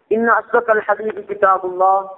إن أصدق الحديث كتاب الله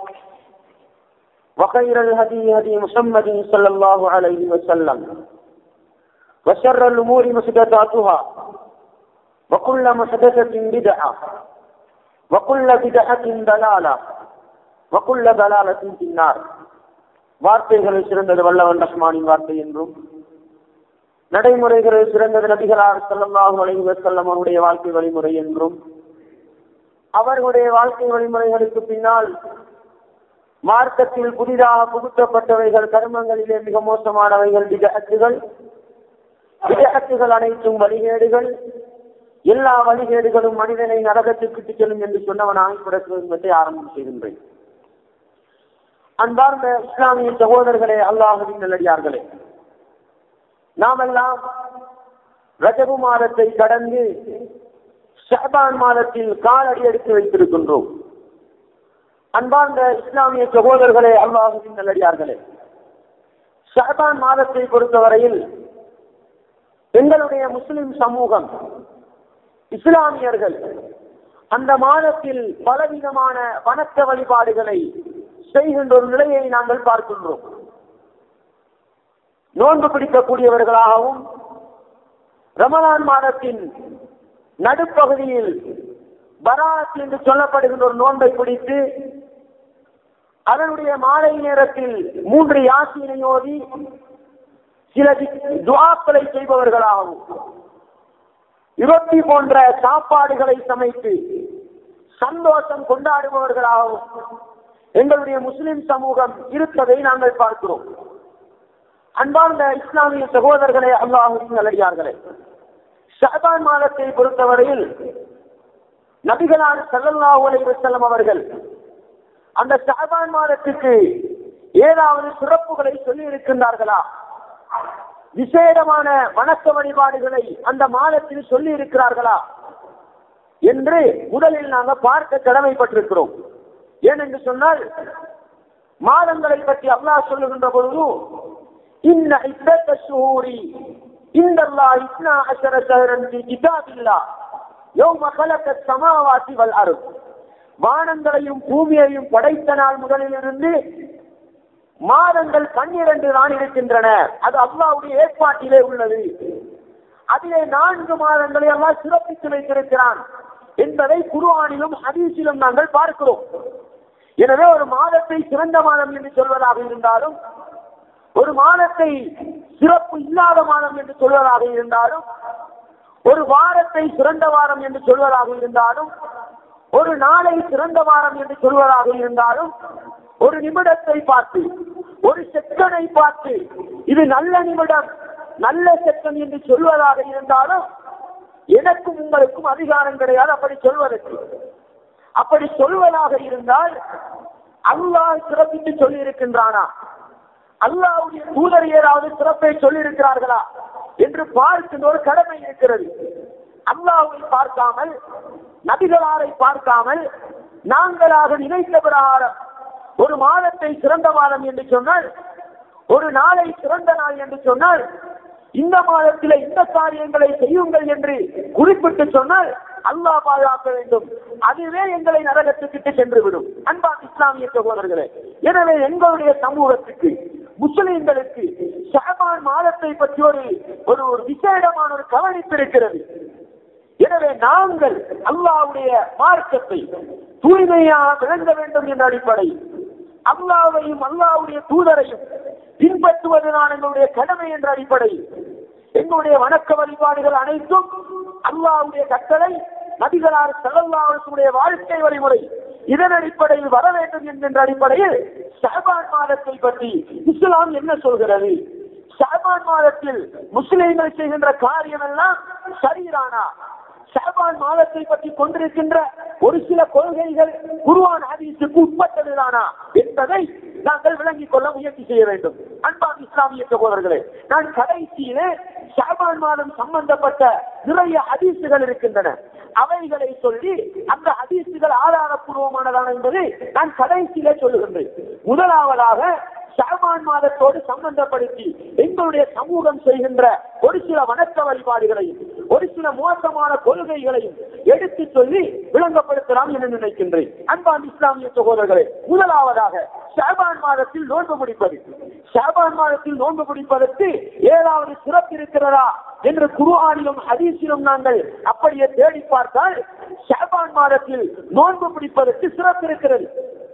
وخير الهدي هدي محمد صلى الله عليه وسلم وشر الأمور محدثاتها وكل محدثة بدعة وكل بدعة ضلالة وكل ضلالة في النار வார்த்தைகளில் சிறந்தது வல்லவன் ரஹ்மானின் வார்த்தை என்றும் நடைமுறைகளில் சிறந்தது நபிகளார் ஸல்லல்லாஹு அலைஹி வஸல்லம் அவருடைய வாழ்க்கை வழிமுறை என்றும் அவர்களுடைய வாழ்க்கை வழிமுறைகளுக்கு பின்னால் மார்க்கத்தில் புதிதாக புகுத்தப்பட்டவைகள் கர்மங்களிலே மிக மோசமானவைகள் விதத்துகள் விதத்துகள் அனைத்தும் வழிகேடுகள் எல்லா வழிகேடுகளும் மனிதனை நரகத்துக்கு செல்லும் என்று சொன்னவனாக பிறகு என்பதை ஆரம்பம் செய்கின்றேன் அன்பார்ந்த இஸ்லாமிய சகோதரர்களே அல்லாஹுவின் நல்லடியார்களே நாமெல்லாம் ரஜபு மாதத்தை கடந்து ஷஹபான் மாதத்தில் காலடி எடுத்து வைத்திருக்கின்றோம் அன்பார்ந்த இஸ்லாமிய சகோதரர்களே அல்லாஹுவின் நல்லடியார்களே ஷஹபான் மாதத்தை பொறுத்தவரையில் எங்களுடைய முஸ்லிம் சமூகம் இஸ்லாமியர்கள் அந்த மாதத்தில் பலவிதமான வணக்க வழிபாடுகளை செய்கின்ற ஒரு நிலையை நாங்கள் பார்க்கின்றோம் நோன்பு பிடிக்கக்கூடியவர்களாகவும் ரமலான் மாதத்தின் நடுப்பகுதியில் பராத் என்று சொல்லப்படுகின்ற ஒரு நோன்பை பிடித்து அதனுடைய மாலை நேரத்தில் மூன்று யாசினை ஓதி சில துவாக்களை செய்பவர்களாகவும் இருபத்தி போன்ற சாப்பாடுகளை சமைத்து சந்தோஷம் கொண்டாடுபவர்களாகவும் எங்களுடைய முஸ்லிம் சமூகம் இருப்பதை நாங்கள் பார்க்கிறோம் அன்பார்ந்த இஸ்லாமிய சகோதரர்களே அல்லாஹுவின் நல்லடியார்களே ஷாபான் மாதத்தை பொறுத்தவரையில் நபிகளார் சல்லல்லாஹு அலைஹி வஸல்லம் அவர்கள் அந்த ஷாபான் மாதத்துக்கு ஏதாவது சிறப்புகளை சொல்லி இருக்கின்றார்களா விசேடமான வணக்க வழிபாடுகளை அந்த மாதத்தில் சொல்லி இருக்கிறார்களா என்று முதலில் நாங்கள் பார்க்க கடமைப்பட்டிருக்கிறோம் ஏனென்று சொன்னால் மாதங்களை பற்றி அல்லாஹ் சொல்லுகின்ற பொழுது இன்ன இத்தத்த ஷூரி இந்தல்லா இஸ்னா அஷர ஷஹரன் ஃபி கிதாபில்லா யௌம خلق السماوات والارض வானங்களையும் பூமியையும் படைத்த நாள் முதலிலிருந்து மாதங்கள் பன்னிரண்டு தான் இருக்கின்றன அது அல்லாவுடைய ஏற்பாட்டிலே உள்ளது அதிலே நான்கு மாதங்களை எல்லாம் சிறப்பித்து வைத்திருக்கிறான் என்பதை குருவானிலும் ஹதீஸிலும் நாங்கள் பார்க்கிறோம் எனவே ஒரு மாதத்தை சிறந்த மாதம் என்று சொல்வதாக இருந்தாலும் ஒரு மாதத்தை சிறப்பு இல்லாத மாதம் என்று சொல்வதாக இருந்தாலும் ஒரு வாரத்தை சிறந்த வாரம் என்று சொல்வதாக இருந்தாலும் ஒரு நாளை சிறந்த வாரம் என்று சொல்வதாக இருந்தாலும் ஒரு நிமிடத்தை பார்த்து ஒரு செக்கனை பார்த்து இது நல்ல நிமிடம் நல்ல செக்கன் என்று சொல்வதாக இருந்தாலும் எனக்கும் உங்களுக்கும் அதிகாரம் கிடையாது அப்படி சொல்வதற்கு அப்படி சொல்வதாக இருந்தால் அல்லாஹ் சிறப்பித்து சொல்லி இருக்கின்றானா அல்லாவுடைய தூதர் ஏதாவது சிறப்பை சொல்லி இருக்கிறார்களா என்று பார்க்கின்ற ஒரு கடமை இருக்கிறது அல்லாவை பார்க்காமல் நபிகளாரை பார்க்காமல் நாங்களாக நினைத்த பிரகாரம் ஒரு மாதத்தை சிறந்த மாதம் என்று சொன்னால் ஒரு நாளை சிறந்த நாள் என்று சொன்னால் இந்த மாதத்திலே இந்த காரியங்களை செய்யுங்கள் என்று குறிப்பிட்டு சொன்னால் அல்லாஹ் பாதுகாக்க வேண்டும் அதுவே எங்களை நரகத்துக்கு சென்று விடும் அன்பான் இஸ்லாமிய சகோதரர்களே எனவே எங்களுடைய சமூகத்துக்கு முஸ்லிம்களுக்கு ஷாபான் மாதத்தை பற்றி ஒரு ஒரு ஒரு விசேடமான ஒரு கவனிப்பு இருக்கிறது எனவே நாங்கள் அல்லாவுடைய மார்க்கத்தை தூய்மையாக விளங்க வேண்டும் என்ற அடிப்படை அல்லாவையும் அல்லாவுடைய தூதரையும் பின்பற்றுவதுதான் எங்களுடைய கடமை என்ற அடிப்படை எங்களுடைய வணக்க வழிபாடுகள் அனைத்தும் அல்லாவுடைய கட்டளை நபிகளார் செலவாளர்களுடைய வாழ்க்கை வழிமுறை இதன் அடிப்படையில் வர வேண்டும் என்கின்ற அடிப்படையில் ஷாபான் மாதத்தை பற்றி இஸ்லாம் என்ன சொல்கிறது ஷாபான் மாதத்தில் முஸ்லிம்கள் செய்கின்ற காரியம் எல்லாம் சரிதானா ஷாபான் மாதத்தை பற்றி கொண்டிருக்கின்ற ஒரு சில கொள்கைகள் குருவான் ஹதீஸுக்கு உட்பட்டதுதானா என்பதை நாங்கள் விளங்கிக் கொள்ள முயற்சி செய்ய வேண்டும் அன்பான் இஸ்லாமிய சகோதரர்களே நான் கடைசியிலே ஷாபான் மாதம் சம்பந்தப்பட்ட நிறைய ஹதீஸுகள் இருக்கின்றன அவைகளை சொல்லி அந்த ஹதீஸுகள் ஆதாரப்பூர்வமானதான என்பதை நான் கடைசியிலே சொல்லுகின்றேன் முதலாவதாக ஷாபான் மாதத்தோடு சம்பந்தப்படுத்தி எங்களுடைய சமூகம் செய்கின்ற ஒரு சில வணக்க வழிபாடுகளையும் ஒரு சில மோசமான கொள்கைகளையும் எடுத்து சொல்லி விளங்கப்படுத்தலாம் என்று நினைக்கின்றேன் அன்பான் இஸ்லாமிய சகோதரர்களே முதலாவதாக ஷாபான் மாதத்தில் நோன்பு பிடிப்பது ஷாபான் மாதத்தில் நோன்பு பிடிப்பதற்கு ஏதாவது சிறப்பு இருக்கிறதா என்று குருஆனிலும் ஹதீஸிலும் நாங்கள் அப்படியே தேடி பார்த்தால் ஷாபான் மாதத்தில் நோன்பு பிடிப்பதற்கு சிறப்பு இருக்கிறது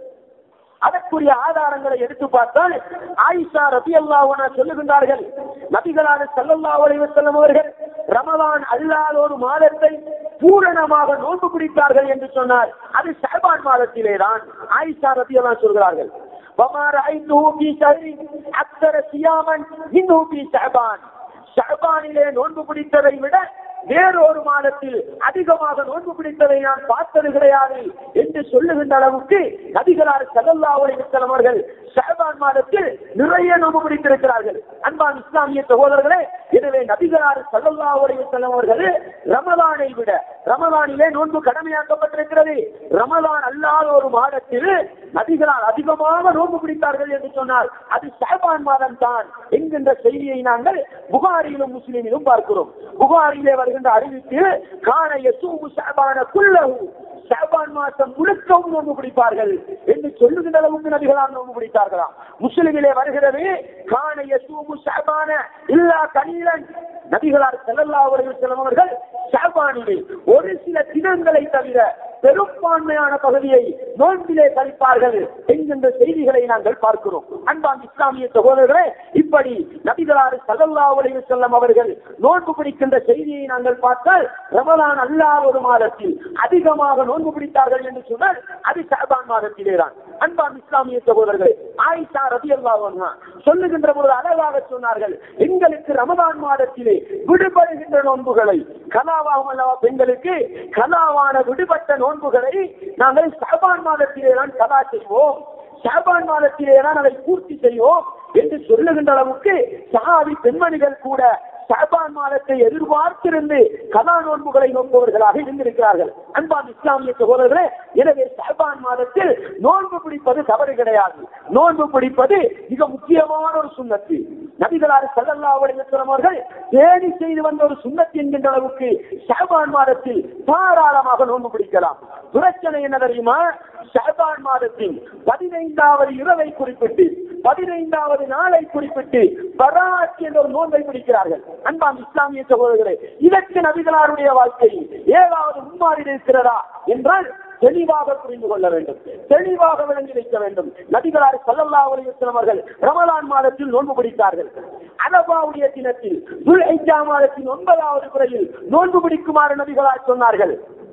அதற்குரிய ஆதாரங்களை எடுத்து பார்த்தால் ஆயிஷா ரபி அல்லாஹ் சொல்லுகின்றார்கள் நபிகளான சல்லல்லாஹு அலைஹி வஸல்லம் அவர்கள் ரமலான் அல்லாத ஒரு மாதத்தை பூரணமாக நோன்பு பிடித்தார்கள் என்று சொன்னார் அது ஷாபான் மாதத்திலே தான் ஆயிஷா ரபி அல்லாஹ் சொல்கிறார்கள் وما رأيته في شهر أكثر صياما منه في شعبان ஷாபானிலே நோன்பு பிடித்ததை விட வேறொரு மாதத்தில் அதிகமாக நோன்பு பிடித்ததை நான் பார்த்தது கிடையாது என்று சொல்லுகின்ற அளவுக்கு நபிகளார் சல்லல்லா அலைஹிஸ்ஸலாம் அவர்கள் ஷாபான் மாதத்தில் நிறைய நோன்பு பிடித்திருக்கிறார்கள் அன்பான் இஸ்லாமிய சகோதரர்களே எனவே நபிகளார் சல்லல்லா அலைஹிஸ்ஸலாம் அவர்கள் ரமலானை விட ரமலானிலே நோன்பு கடமையாக்கப்பட்டிருக்கிறது ரமலான் அல்லாத ஒரு மாதத்தில் நபிகளால் அதிகமாக நோன்பு பிடித்தார்கள் என்று சொன்னால் அது ஷாபான் மாதம் தான் என்கின்ற செய்தியை நாங்கள் புகாரியிலும் முஸ்லிமிலும் பார்க்கிறோம் புகாரிலே வருகின்ற அறிவிப்பில் காண யசூமு ஷாபான குல்லஹு ஷாபான் மாசம் முழுக்கவும் நோன்பு பிடிப்பார்கள் என்று சொல்லுகின்ற அளவுக்கு நபிகளால் நோன்பு பிடித்தார்களாம் முஸ்லிமிலே வருகிறது காண யசூமு ஷாபான இல்லா கலீலன் நபிகளார் ஸல்லல்லாஹு அலைஹி வஸல்லம் அவர்கள் ஷாபானிலே ஒரு சில தினங்களை தவிர பெரும்பான்மையான பகுதியை நோன்பிலே கழிப்பார்கள் என்கின்ற செய்திகளை நாங்கள் பார்க்கிறோம் அன்பான் இஸ்லாமிய சகோதரர்களே இப்படி நபிகளார் ஸல்லல்லாஹு அலைஹி வஸல்லம் அவர்கள் நோன்பு பிடிக்கின்ற செய்தியை நாங்கள் பார்த்தால் ரமலான் அல்லாத ஒரு மாதத்தில் அதிகமாக நோன்பு பிடித்தார்கள் என்று சொன்னால் அது ஷாபான் மாதத்திலே தான் அன்பான் இஸ்லாமிய சகோதரர்கள் ஆயிஷா ரதியல்லாஹு அன்ஹா சொல்லுகின்ற பொழுது அழகாக சொன்னார்கள் எங்களுக்கு ரமலான் மாதத்திலே விடுபடுகின்ற நோன்புகளை கலாவாகும் அல்லவா பெண்களுக்கு கலாவான விடுபட்ட நோன்புகளை நாங்கள் ஷாபான் மாதத்திலே தான் கலா செய்வோம் ஷாபான் மாதத்திலே தான் அதை பூர்த்தி செய்வோம் என்று சொல்லுகின்ற அளவுக்கு சஹாபி பெண்மணிகள் கூட ஷாபான் மாதத்தை எதிர்பார்த்திருந்து கலா நோன்புகளை நோக்குபவர்களாக இருந்திருக்கிறார்கள் அன்பான் இஸ்லாமிய சகோதரர்களே எனவே ஷாபான் மாதத்தில் நோன்பு பிடிப்பது தவறு கிடையாது நோன்பு பிடிப்பது மிக முக்கியமான ஒரு சுண்ணத்து நபிகளார் ஸல்லல்லாஹு அலைஹி வஸல்லம் அவர்கள் தேடி செய்து வந்த ஒரு சுண்ணத்து என்கின்ற அளவுக்கு ஷாபான் மாதத்தில் தாராளமாக நோன்பு பிடிக்கலாம் பிரச்சனை என்ன தெரியுமா ஷாபான் மாதத்தின் பதினைந்தாவது இரவை குறிப்பிட்டு பதினைந்தாவது நாளை குறிப்பிட்டு பராத் என்ற ஒரு நோன்பை பிடிக்கிறார்கள் அன்பாம் இஸ்லாமிய சகோதரர்களே இதற்கு நபிகளாருடைய வாழ்க்கையில் ஏதாவது முன்மாறி இருக்கிறதா என்றால் தெளிவாக புரிந்து கொள்ள வேண்டும் தெளிவாக விளங்கி வைக்க வேண்டும் நபிகளார் ஸல்லல்லாஹு அலைஹி வஸல்லம் அவர்கள் ரமலான் மாதத்தில் நோன்பு பிடித்தார்கள் அரபாவுடைய தினத்தில் துல்ஹிஜ்ஜா மாதத்தின் ஒன்பதாவது குறையில் நோன்பு பிடிக்குமாறு நபிகளார் சொன்னார்கள்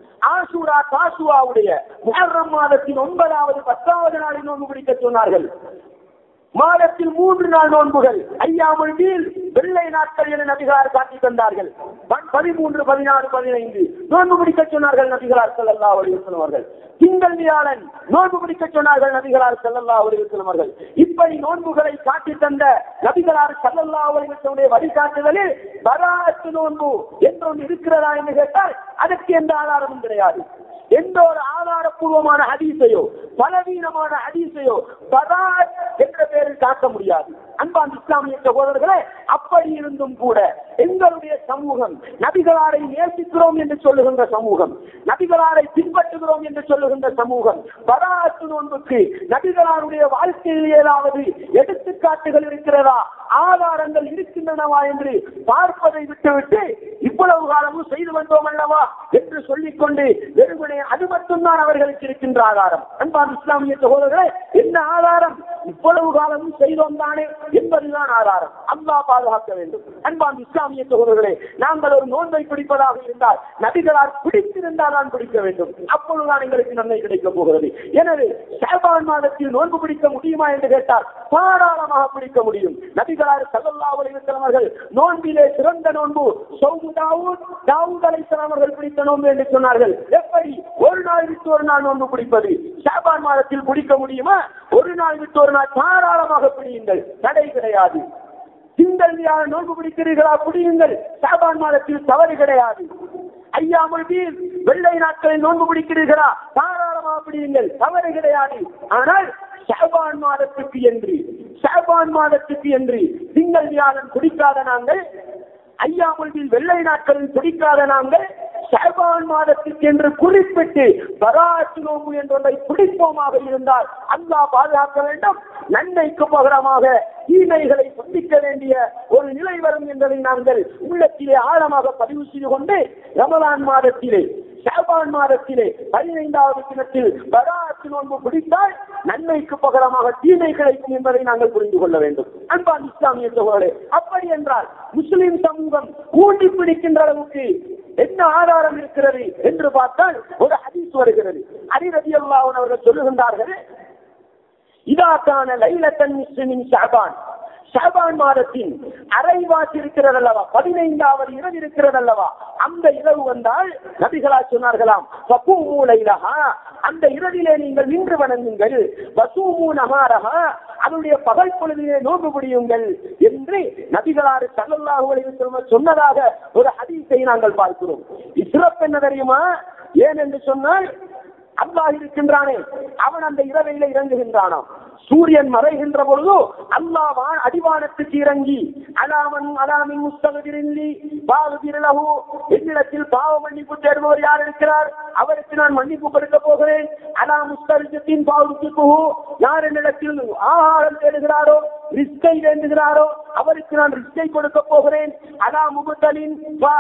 ஆசூரா தாசுவாவுடைய முஹர்ரம் மாதத்தின் ஒன்பதாவது பத்தாவது நாளில் நோன்பு பிடிக்க சொன்னார்கள் மாதத்தில் மூன்று நாள் நோன்புகள் ஐயாமல் வீல் வெள்ளை நாட்கள் என நபிகளார் காட்டி தந்தார்கள் பன்- பதிமூன்று பதினாறு பதினைந்து நோன்பு பிடிக்க சொன்னார்கள் நபிகளார் ஸல்லல்லாஹு அலைஹி வஸல்லம் அவர்கள் திங்கள் வியாழன் நோன்பு பிடிக்க சொன்னார்கள் நபிகளார் ஸல்லல்லாஹு அலைஹி வஸல்லம் அவர்கள் இப்படி நோன்புகளை காட்டி தந்த நபிகளார் ஸல்லல்லாஹு அலைஹி வஸல்லம் வழிகாட்டுதலில் பராத்து நோன்பு என்று ஒன்று இருக்கிறதா என்று கேட்டால் அதற்கு எந்த ஆதாரமும் கிடையாது எந்த ஒரு ஆதாரப்பூர்வமான ஹதீஸையோ பலவீனமான ஹதீஸையோ பராத் என்ற பெயரில் காட்ட முடியாது அன்பான் இஸ்லாமிய சகோதரர்களே அப்படி இருந்தும் கூட எங்களுடைய சமூகம் நபிகளாரை நேசிக்கிறோம் என்று சொல்லுகின்ற சமூகம் நபிகளாரை பின்பற்றுகிறோம் என்று சொல்லுகின்ற சமூகம் பராத்து நோன்புக்கு நபிகளாருடைய வாழ்க்கையில் ஏதாவது எடுத்துக்காட்டுகள் இருக்கிறதா ஆதாரங்கள் இருக்கின்றனவா என்று பார்ப்பதை விட்டுவிட்டு இவ்வளவு காலமும் செய்து வந்தோம் அல்லவா என்று சொல்லிக்கொண்டு வெறுமனே அது மட்டும்தான் அவர்களுக்கு இருக்கின்ற ஆதாரம் அன்பான் இஸ்லாமிய சகோதரர்களே என்ன ஆதாரம் இவ்வளவு காலமும் செய்தோம் தானே என்பதுதான் ஆதாரம் அல்லாஹ் பாதுகாக்க வேண்டும் அன்பான் இஸ்லாமிய சகோதரர்களே நாங்கள் ஒரு நோன்பை பிடிப்பதாக இருந்தால் நபிகளார் பிடித்திருந்தால் தான் பிடிக்க வேண்டும் அப்பொழுதுதான் எங்களுக்கு நன்மை கிடைக்கப் போகிறது எனவே ஷாபான் மாதத்தில் நோன்பு பிடிக்க முடியுமா என்று கேட்டால் தாராளமாக பிடிக்க முடியும் நபிகளார் ஸல்லல்லாஹு அலைஹி வஸல்லம் அவர்கள் நோன்பிலே சிறந்த நோன்பு சௌமு தாவூத் தாவூத் அலைஹிஸ்ஸலாம் அவர்கள் பிடித்த நோன்பு என்று சொன்னார்கள் எப்படி ஒரு நாள் விட்டு ஒரு நாள் நோன்பு பிடிப்பது ஷாபான் மாதத்தில் பிடிக்க முடியுமா ஒரு நாள் விட்டு ஒரு நாள் தாராளமாக பிடியுங்கள் தடை கிடையாது திங்கள் வியாழன் நோன்பு பிடிக்கிறீர்களா பிடியுங்கள் ஷாபான் மாதத்தில் தவறு கிடையாது ஐயாமல் வீர் வெள்ளை நாட்களில் நோன்பு பிடிக்கிறீர்களா தாராளமாக பிடியுங்கள் தவறு கிடையாது ஆனால் ஷாபான் மாதத்துக்கு என்று ஷாபான் மாதத்துக்கு என்று திங்கள் வியாழன் குடிக்காத நாங்கள் ஐயாமுல்வில் வெள்ளை நாட்களில் பிடிக்காத நாங்கள் ஷாபான் மாதத்துக்கு என்று குறிப்பிட்டு பராத்து நோம்பு என்றொன்றை பிடிப்போமாக இருந்தால் அல்லாஹ் பாதுகாக்க வேண்டும் நன்மைக்கு பகரமாக தீமைகளை சந்திக்க வேண்டிய ஒரு நிலை வரும் என்பதை நாங்கள் உள்ளத்திலே ஆழமாக பதிவு செய்து கொண்டு ரமலான் மாதத்திலே ஷாபான் மாதத்திலே பதினைந்தாவது தினத்தில் பராத்து நோன்பு பிடித்தால் நன்மைக்கு பகரமாக தீமை கிடைக்கும் என்பதை நாங்கள் புரிந்து கொள்ள வேண்டும் அன்பான் இஸ்லாமிய சகோதரே அப்படி என்றால் முஸ்லிம் சமூகம் கூண்டி பிடிக்கின்ற அளவுக்கு என்ன ஆதாரம் இருக்கிறது என்று பார்த்தால் ஒரு ஹதீஸ் வருகிறது அரிரதி அல்லாஹன் அவர்கள் சொல்லுகின்றார்கள் இதாக்கான லைலத்தன் முஸ்லிமின் ஷாபான் ஷாபான் மாதத்தின் அரைவாசி இருக்கிறது அல்லவா பதினைந்தாவது இரவு இருக்கிறது அல்லவா அந்த இரவு வந்தால் நபிகளா சொன்னார்களாம் வசூமு லைலஹா அந்த இரவிலே நீங்கள் நின்று வணங்குங்கள் வசூமு நகாரஹா அதனுடைய பகல் பொழுதிலே நோன்பு முடியுங்கள் என்று நபிகளாறு சல்லல்லாஹு அலைஹி வஸல்லம் சொன்னதாக ஒரு ஹதீஸை நாங்கள் பார்க்கிறோம் இஸ்ரப் என்ன தெரியுமா ஏன் என்று சொன்னால் அல்லாஹ் இருக்கின்றானே அவன் அந்த இரவையில இறங்குகின்றானாம் சூரியன் மறைகின்ற பொழுது அல்லாஹ் வான் அடிவானத்துக்கு இறங்கி அலாமன் அலாமின் முஸ்தகதிரில்லி பாவதிரலகு என்னிடத்தில் பாவ மன்னிப்பு தேடுபவர் யார் இருக்கிறார் அவருக்கு நான் மன்னிப்பு கொடுக்க போகிறேன் அலா முஸ்தரிஜத்தின் பாவத்துக்கு யார் என்னிடத்தில் ஆகாரம் தேடுகிறாரோ ரிஸ்கை வேண்டுகிறாரோ அவருக்கு நான் ரிஸ்கை கொடுக்க போகிறேன் அலா முகுத்தலின்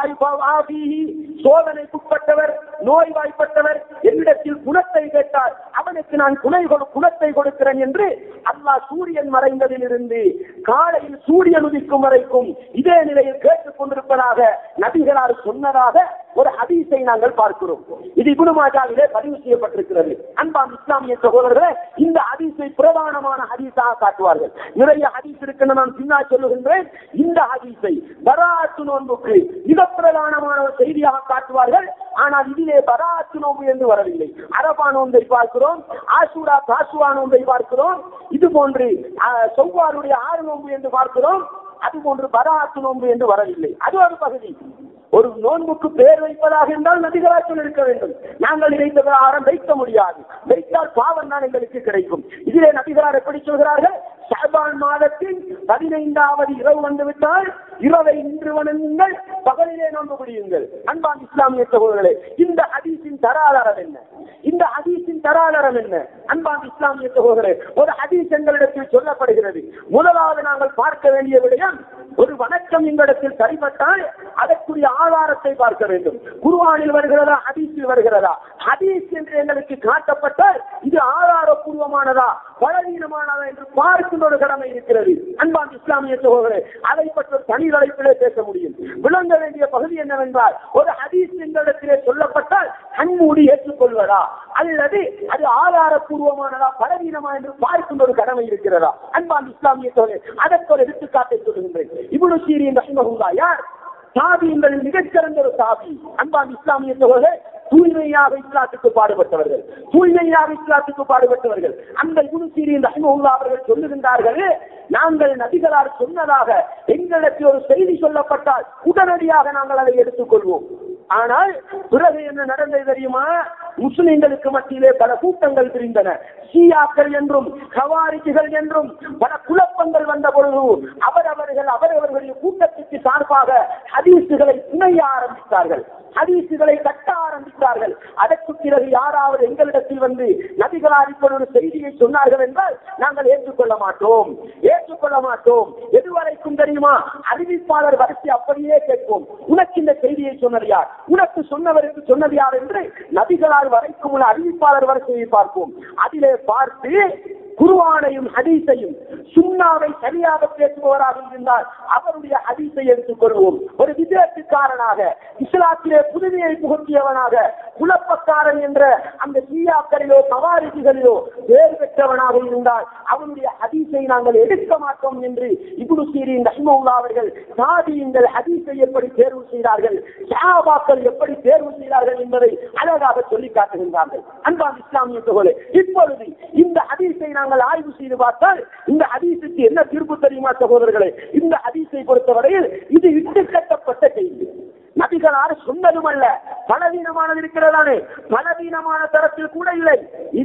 சோதனைக்குட்பட்டவர் நோய்வாய்ப்பட்டவர் என்னிடத்தில் குணத்தை கேட்டார் அவனுக்கு நான் குணை கொடு- குணத்தை கொடுக்கிறேன் என்று அல்லாஹ் சூரியன் மறைந்ததிலிருந்து காலையில் சூரியன் உதிக்கும் வரைக்கும் இதே நிலையில் கேட்டுக் கொண்டிருப்பதாக நபிகளார் சொன்னதாக ஒரு ஹதீஸை நாங்கள் பார்க்கிறோம் இது இப்னு மாஜாவிலே பதிவு செய்யப்பட்டிருக்கிறது அன்பாம் இஸ்லாமிய சகோதரர்களே இந்த ஹதீஸை பிரதானமான ஹதீஸாக காட்டுவார்கள் நிறைய ஹதீஸ் இருக்குன்னு நான் பின்னால் சொல்லுகின்றேன் இந்த ஹதீஸை பராத்து நோன்புக்கு மிக பிரதானமான ஒரு செய்தியாக காட்டுவார்கள் ஆனால் இதிலே பராத்து நோன்பு என்று வரவில்லை அரபா நோன்பை பார்க்கிறோம் ஆசூரா காசுவா நோன்பை பார்க்கிறோம் இது போன்று அஹ், செவ்வாருடைய ஆறு நோன்பு என்று பார்க்கிறோம் அது போன்று பராத்து நோன்பு என்று வரவில்லை அது ஒரு பகுதி ஒரு நோன்புக்கு பேர் வைப்பதாக இருந்தால் நபிகளாச்சல் இருக்க வேண்டும் நாங்கள் இணைந்த பிரகாரம் வைக்க முடியாது வைத்தால் பாவம் தான் எங்களுக்கு கிடைக்கும் இதிலே நபிகளார் எப்படி சொல்கிறார்கள் ஷாபான் மாதத்தின் பதினைந்தாவது இரவு வந்துவிட்டால் இரவை நின்று வணங்குங்கள் பகலிலே நோன்பு முடியுங்கள் அன்பான் இஸ்லாமிய சகோதரர்களே இந்த ஹதீஸின் தராதாரம் என்ன இந்த ஹதீஸின் தராதாரம் என்ன அன்பான் இஸ்லாமிய சகோதரர்களே ஒரு ஹதீஸ் எங்களிடத்தில் சொல்லப்படுகிறது முதலாவது நாங்கள் பார்க்க வேண்டிய விடயம் ஒரு வணக்கம் எங்களிடத்தில் சரிபட்டால் அதற்குரிய ஆதாரத்தை பார்க்க வேண்டும் குருவானில் வருகிறதா ஹதீஸில் வருகிறதா ஹதீஸ் என்று எங்களுக்கு காட்டப்பட்டால் இது ஆதாரபூர்வமானதா பலவீனமானதா என்று பார்க்கின்ற ஒரு கடமை இருக்கிறது அன்பான் இஸ்லாமிய சகோதரே அதை பற்றி ஒரு தனி தலைப்பிலே பேச முடியும் விளங்க வேண்டிய பகுதி என்னவென்றால் ஒரு ஹதீஸ் எங்களிடத்திலே சொல்லப்பட்டால் கண்மூடி ஏற்றுக்கொள்வதா அல்லது அது ஆதாரபூர்வமானதா பலவீனமா என்று பார்க்கின்ற ஒரு கடமை இருக்கிறதா அன்பான் இஸ்லாமிய சகோதரே அதற்கு ஒரு எடுத்துக்காட்டை சொல்லுகின்றேன் இவ்வளவு சீரியன் ரஹிமஹுல்லா யார் சாபியங்கள் மிகச்சிறந்த ஒரு சாபி அன்பான் இஸ்லாமிய சகோதரே தூய்மையாக இஸ்லாத்துக்கு பாடுபட்டவர்கள் தூய்மையாக இஸ்லாத்துக்கு பாடுபட்டவர்கள் அந்த இபுனு சீரின் ரஹிமஹுல்லா அவர்கள் சொல்லுகின்றார்கள் நாங்கள் நபிகளார் சொன்னதாக எங்களுக்கு ஒரு செய்தி சொல்லப்பட்டால் உடனடியாக நாங்கள் அதை எடுத்துக்கொள்வோம் ஆனால் பிறகு என்ன நடந்தது தெரியுமா முஸ்லிம்களுக்கு மத்தியிலே பல கூட்டங்கள் பிரிந்தன ஷியாக்கள் என்றும் ஹவாரிஜிகள் என்றும் பல குழப்பங்கள் வந்த பொழுது அவரவர்கள் அவரவர்களுடைய கூட்டத்துக்கு சார்பாக ஹதீசுகளை புனைய ஆரம்பித்தார்கள் ஹதீசுகளை கட்ட ஆரம்பித்தார்கள் அதற்கு பிறகு யாராவது எங்களிடத்தில் வந்து நபிகளார் இப்படி ஒரு செய்தியை சொன்னார்கள் என்றால் நாங்கள் ஏற்றுக்கொள்ள மாட்டோம் ஏற்றுக்கொள்ள மாட்டோம் எதுவரைக்கும் தெரியுமா அறிவிப்பாளர் வரிசை அப்படியே கேட்போம் உனக்கு இந்த செய்தியை சொன்னது யார் உனக்கு சொன்னவருக்கு சொன்னது யார் என்று நபிகளார் வரைக்கும் உள்ள அறிவிப்பாளர் வரிசையை பார்ப்போம் அதிலே பார்த்து குருவானையும் ஹதீஸையும் சுண்ணாவை சரியாக பேசுபவராக இருந்தால் அவருடைய ஹதீஸை எடுத்துக் கொள்வோம் ஒரு விஜயத்துக்காரனாக இஸ்லாத்திலே புதுமையை புகுத்தியவனாக குழப்பக்காரன் என்ற அந்த சீயாக்களிலோ சவாரிகளிலோ வேறு பெற்றவனாக இருந்தால் அவனுடைய ஹதீஸை நாங்கள் எடுக்க மாட்டோம் என்று இப்னு சீரின் ரஹ்மவுல்லா அவர்கள் சாதியுங்கள் ஹதீஸை எப்படி தேர்வு செய்தார்கள் சஹாபாக்கள் எப்படி தேர்வு செய்தார்கள் என்பதை அழகாக சொல்லி காட்டுகின்றார்கள் அன்பான் இஸ்லாமிய சகோதரே இப்பொழுது இந்த ஹதீஸை நாங்கள் ஆய்வு செய்து பார்த்தால் இந்த ஹதீஸுக்கு என்ன தீர்ப்பு தெரியுமா சகோதரர்களே இந்த ஹதீஸை பொறுத்தவரையில் இது இட்டு கட்டப்பட்ட செய்தி நபிகளார் சொன்னதும் அல்ல பலவீனமானது இருக்கிறதானே பலவீனமான தரத்தில் கூட இல்லை இது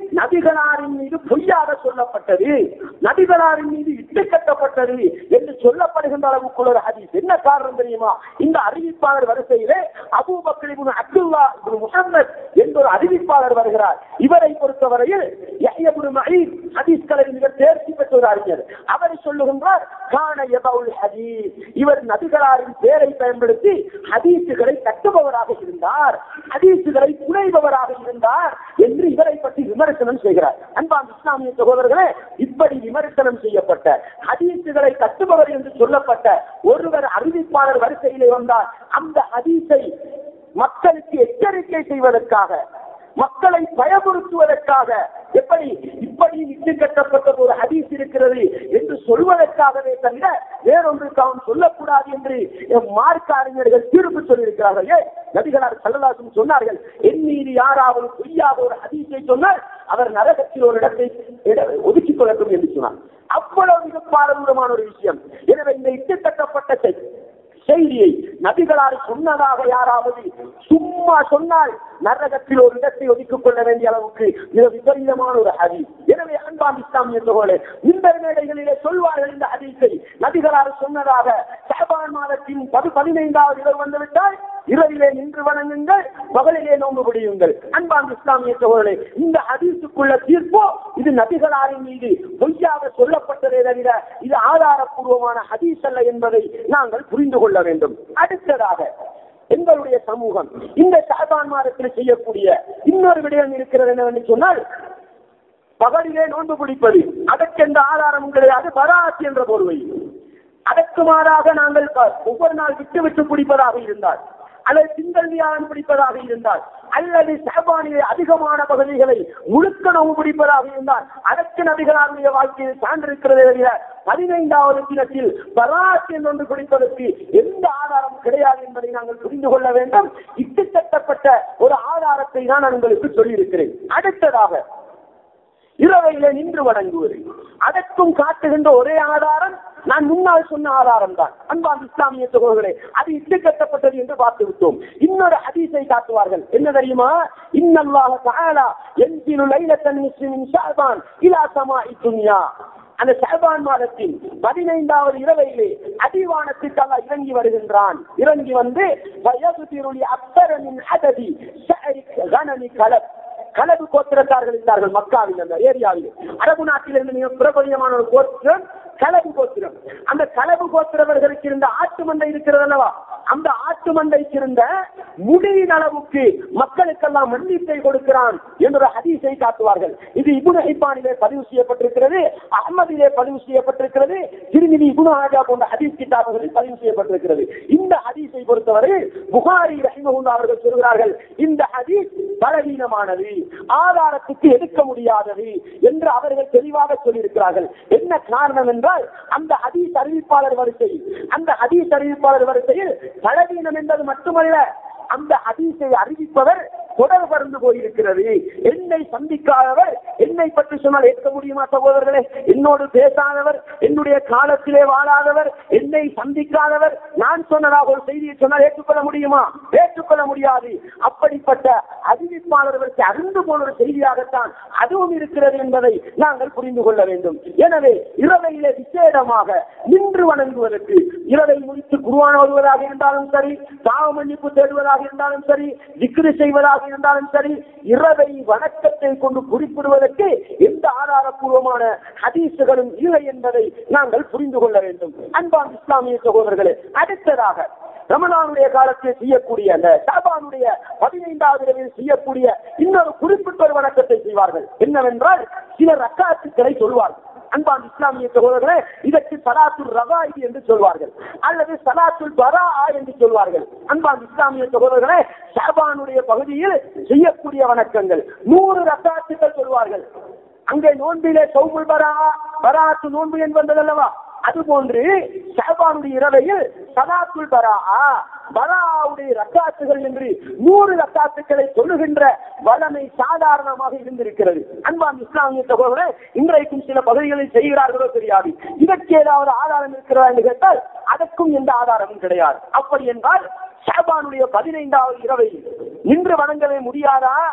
நபிகளாரின் மீது பொய்யாக சொல்லப்பட்டது நபிகளாரின் மீது இட்டு கட்டப்பட்டது என்று சொல்லப்படுகின்ற அளவுக்குள்ள ஒரு ஹதீஸ் என்ன காரணம் தெரியுமா இந்த அறிவிப்பாளர் வரிசையிலே Abu Bakr ibn Abdullah ibn Muhammad என்ற ஒரு அறிவிப்பாளர் வருகிறார் இவரை பொறுத்தவரையில் யஹ்யா இப்னு மஈன் ஹதீஸ்களை மிக தேர்ச்சி பெற்ற ஒரு அறிஞர் அவர் சொல்லுகின்றார் கான யபவுல் ஹதீஸ் இவர் நபிகளாரின் பேரை பயன்படுத்தி ஹதீசுகளை கட்டுபவராக இருந்தார் ஹதீசுகளை புனைபவராக இருந்தார் என்று இவரை பற்றி விமர்சனம் செய்கிறார் அன்பான் இஸ்லாமிய சகோதரர்களே இப்படி விமர்சனம் செய்யப்பட்ட ஹதீசுகளை கட்டுபவர் என்று சொல்லப்பட்ட ஒருவர் அறிவிப்பாளர் வரிசையிலே வந்தால் அந்த ஹதீஸை மக்களுக்கு எச்சரிக்கை செய்வதற்காக மக்களை பயமுறுத்துவதற்காக எப்படி இப்படி இட்டு கட்டப்பட்ட ஒரு ஹதீஸ் இருக்கிறது என்று சொல்வதற்காகவே தவிர வேறொன்றுக்கு அவன் சொல்லக்கூடாது என்று மார்க்க அறிஞர்கள் தீர்ப்பு சொல்லியிருக்கிறார்கள் ஏன் நபிகளார் சல்லதாசும் சொன்னார்கள் என் மீது யாராவது பொய்யாக ஒரு ஹதீஸை சொன்னால் அவர் நரகத்தில் ஒரு இடத்தை இட- ஒதுக்கிக் கொள்ளட்டும் என்று சொன்னார் அவ்வளவு மிக பாரதூரமான ஒரு விஷயம் எனவே இந்த இட்டு கட்டப்பட்ட செய்- செய்தியை நபிகளார் சொன்னதாக யாராவது சும்மா சொன்னால் நரகத்தில் ஒரு இடத்தை ஒதுக்கிக் கொள்ள வேண்டிய அளவுக்கு மிக விபரீதமான ஒரு ஹதி எனவே அன்பான் இஸ்லாமிய சகோதரே இந்த மேடைகளிலே சொல்வார்கள் இந்த ஹதீஸை நபிகளார் சொன்னதாக ஷாபான் மாதத்தின் பது பதினைந்தாவது இரவு வந்துவிட்டால் இரவிலே நின்று வணங்குங்கள் பகலிலே நோன்பு பிடியுங்கள் அன்பான் இஸ்லாமிய சகோதரே இந்த ஹதீஸுக்குள்ள தீர்ப்போ இது நபிகளாரின் மீது பொய்யாக சொல்லப்பட்டதே தவிர இது ஆதாரப்பூர்வமான ஹதீஸ் அல்ல என்பதை நாங்கள் புரிந்து கொள்ள வேண்டும் அடுத்ததாக எங்களுடைய சமூகம் இந்த சாபான் மாதத்தில் செய்யக்கூடிய இன்னொரு விடயம் இருக்கிறது என்னவென்று சொன்னால் பகலிலே நோன்பு பிடிப்பது அதற்கு எந்த ஆதாரமும் கிடையாது பராத் என்ற பொருவை அதற்கு மாறாக நாங்கள் ப- ஒவ்வொரு நாள் விட்டு விட்டு பிடிப்பதாக இருந்தால் அல்லது திங்கள் வியாழன் பிடிப்பதாக இருந்தால் அல்லது சாபானிலே அதிகமான பகுதிகளை முழுக்க நோவு பிடிப்பதாக இருந்தால் அதற்கு நபிகளாருடைய வாழ்க்கையில் சான்றிருக்கிறதே தவிர பதினைந்தாவது தினத்தில் பராத் என்றொன்று பிடிப்பதற்கு எந்த ஆதாரம் கிடையாது என்பதை நாங்கள் புரிந்து கொள்ள வேண்டும் இட்டு கட்டப்பட்ட ஒரு ஆதாரத்தை தான் நான் உங்களுக்கு சொல்லியிருக்கிறேன் அடுத்ததாக இரவையிலே நின்று வணங்குவது அதற்கும் காட்டுகின்ற ஒரே ஆதாரம் நான் முன்னால் சொன்ன ஆதாரம் தான் அன்பான் இஸ்லாமிய சகோதரர்களே அது இட்டு கட்டப்பட்டது என்று பார்த்து விட்டோம் இன்னொரு ஹதீஸை காட்டுவார்கள் என்ன தெரியுமா இன்னல்லாஹ தஆலா யன்சிலு லைலத்தன் மிஸ்லிமின் ஷஅபான் இலா சமாஇ துன்யா அந்த ஷஅபான் மாதத்தின் பதினைந்தாவது இரவையிலே அடிவானத்துக்கு அல்லாஹ் இறங்கி வருகின்றான் இறங்கி வந்து வயதுதிருளி அக்தரமின் அததி ஷஅரி கனமி கலப் கலவு கோத்திரத்தார்கள் இருந்தார்கள் மக்காவில் அந்த ஏரியாவில் அரபு நாட்டிலிருந்து மிக பிரபலியமான ஒரு கோத்திரம் கலவு கோத்திரம் அந்த கலவு கோத்திரவர்களுக்கு இருந்த ஆட்டு மண்டை இருக்கிறது அல்லவா அந்த ஆட்டு மண்டைக்கு இருந்த முடியின் அளவுக்கு மக்களுக்கெல்லாம் மன்னிப்பை கொடுக்கிறான் என்ற ஹதீஸை காட்டுவார்கள் இது இபுன் ஹிப்பானிலே பதிவு செய்யப்பட்டிருக்கிறது அஹ்மதிலே பதிவு செய்யப்பட்டிருக்கிறது திருமிதி இபுன் ஆஜா போன்ற ஹதீஸ் கிதாபுகளில் பதிவு செய்யப்பட்டிருக்கிறது இந்த ஹதீஸை பொறுத்தவரை புகாரி ரஹிமஹுல்லா அவர்கள் சொல்கிறார்கள் இந்த ஹதீஸ் பலவீனமானது ஆதாரத்துக்கு எடுக்க முடியாதது என்று அவர்கள் தெளிவாக சொல்லியிருக்கிறார்கள் என்ன காரணம் என்றால் அந்த ஹதீஸ் அறிவிப்பாளர் வரிசையில் அந்த ஹதீஸ் அறிவிப்பாளர் வரிசையில் பலவீனம் என்பது மட்டுமல்ல அந்த ஹதீஸை அறிவிப்பவர் தொடர்பருந்து போயிருக்கிறது என்னை சந்திக்காதவர் என்னை பற்றி சொன்னால் ஏற்க முடியுமா சகோதரர்களே என்னோடு பேசாதவர் என்னுடைய காலத்திலே வாழாதவர் என்னை சந்திக்காதவர் நான் சொன்னதாக ஒரு செய்தியை சொன்னால் ஏற்றுக்கொள்ள முடியுமா ஏற்றுக்கொள்ள முடியாது அப்படிப்பட்ட அறிவிப்பாளர்களுக்கு அறிந்து போன ஒரு செய்தியாகத்தான் அதுவும் இருக்கிறது என்பதை நாங்கள் புரிந்து கொள்ள வேண்டும் எனவே இரவையிலே விசேடமாக நின்று வணங்குவதற்கு இரவை முடித்து குருவான வருவதாக இருந்தாலும் சரி பாவ மன்னிப்பு தேடுவதாக இருந்தாலும் சரி திக்ரு செய்வதாக இருந்தாலும் சரி இரவை வணக்கத்தை கொண்டு குறிப்பிடுவதற்கு எந்த ஆதாரப்பூர்வமான ஹதீசுகளும் இல்லை என்பதை நாங்கள் புரிந்து கொள்ள வேண்டும் அன்பான் இஸ்லாமிய சகோதரர்களே அடுத்ததாக ரமலானுடைய காலத்தில் செய்யக்கூடிய அந்த ஷாபானுடைய பதினைந்தாவது இரவில் செய்யக்கூடிய இன்னொரு குறிப்பிட்ட ஒரு வணக்கத்தை செய்வார்கள் என்னவென்றால் சில ரக்காத்துக்களை சொல்வார்கள் அன்பான் இஸ்லாமிய சகோதரர்களே இதற்கு சலாத்துல் ரவாயி என்று சொல்வார்கள் அல்லது சலாத்துல் பரா என்று சொல்வார்கள் அன்பான் இஸ்லாமிய சகோதரர்களே ஷாபானுடைய பகுதியில் செய்யக்கூடிய வணக்கங்கள் நூறு ரக்காத்துக்கள் சொல்வார்கள் அங்கே நோன்பிலே சௌமுல் பரா பராத்து நோன்பு என்பது அல்லவா அதுபோன்று ஷாபானுடைய இரவையில் சலாத்துல் பரா பராவுடைய ரக்காத்துகள் என்று நூறு ரக்காத்துக்களை சொல்லுகின்ற வளமை சாதாரணமாக இருந்திருக்கிறது அன்பான் இஸ்லாமிய சகோதரே இன்றைக்கும் சில பகுதிகளில் செய்கிறார்களோ தெரியாது இதற்கு ஏதாவது ஆதாரம் இருக்கிறதா என்று கேட்டால் அதற்கும் எந்த ஆதாரமும் கிடையாது அப்படி என்றால் ஷாபானுடைய பதினைந்தாவது இரவை நின்று வணங்கவே முடியாதா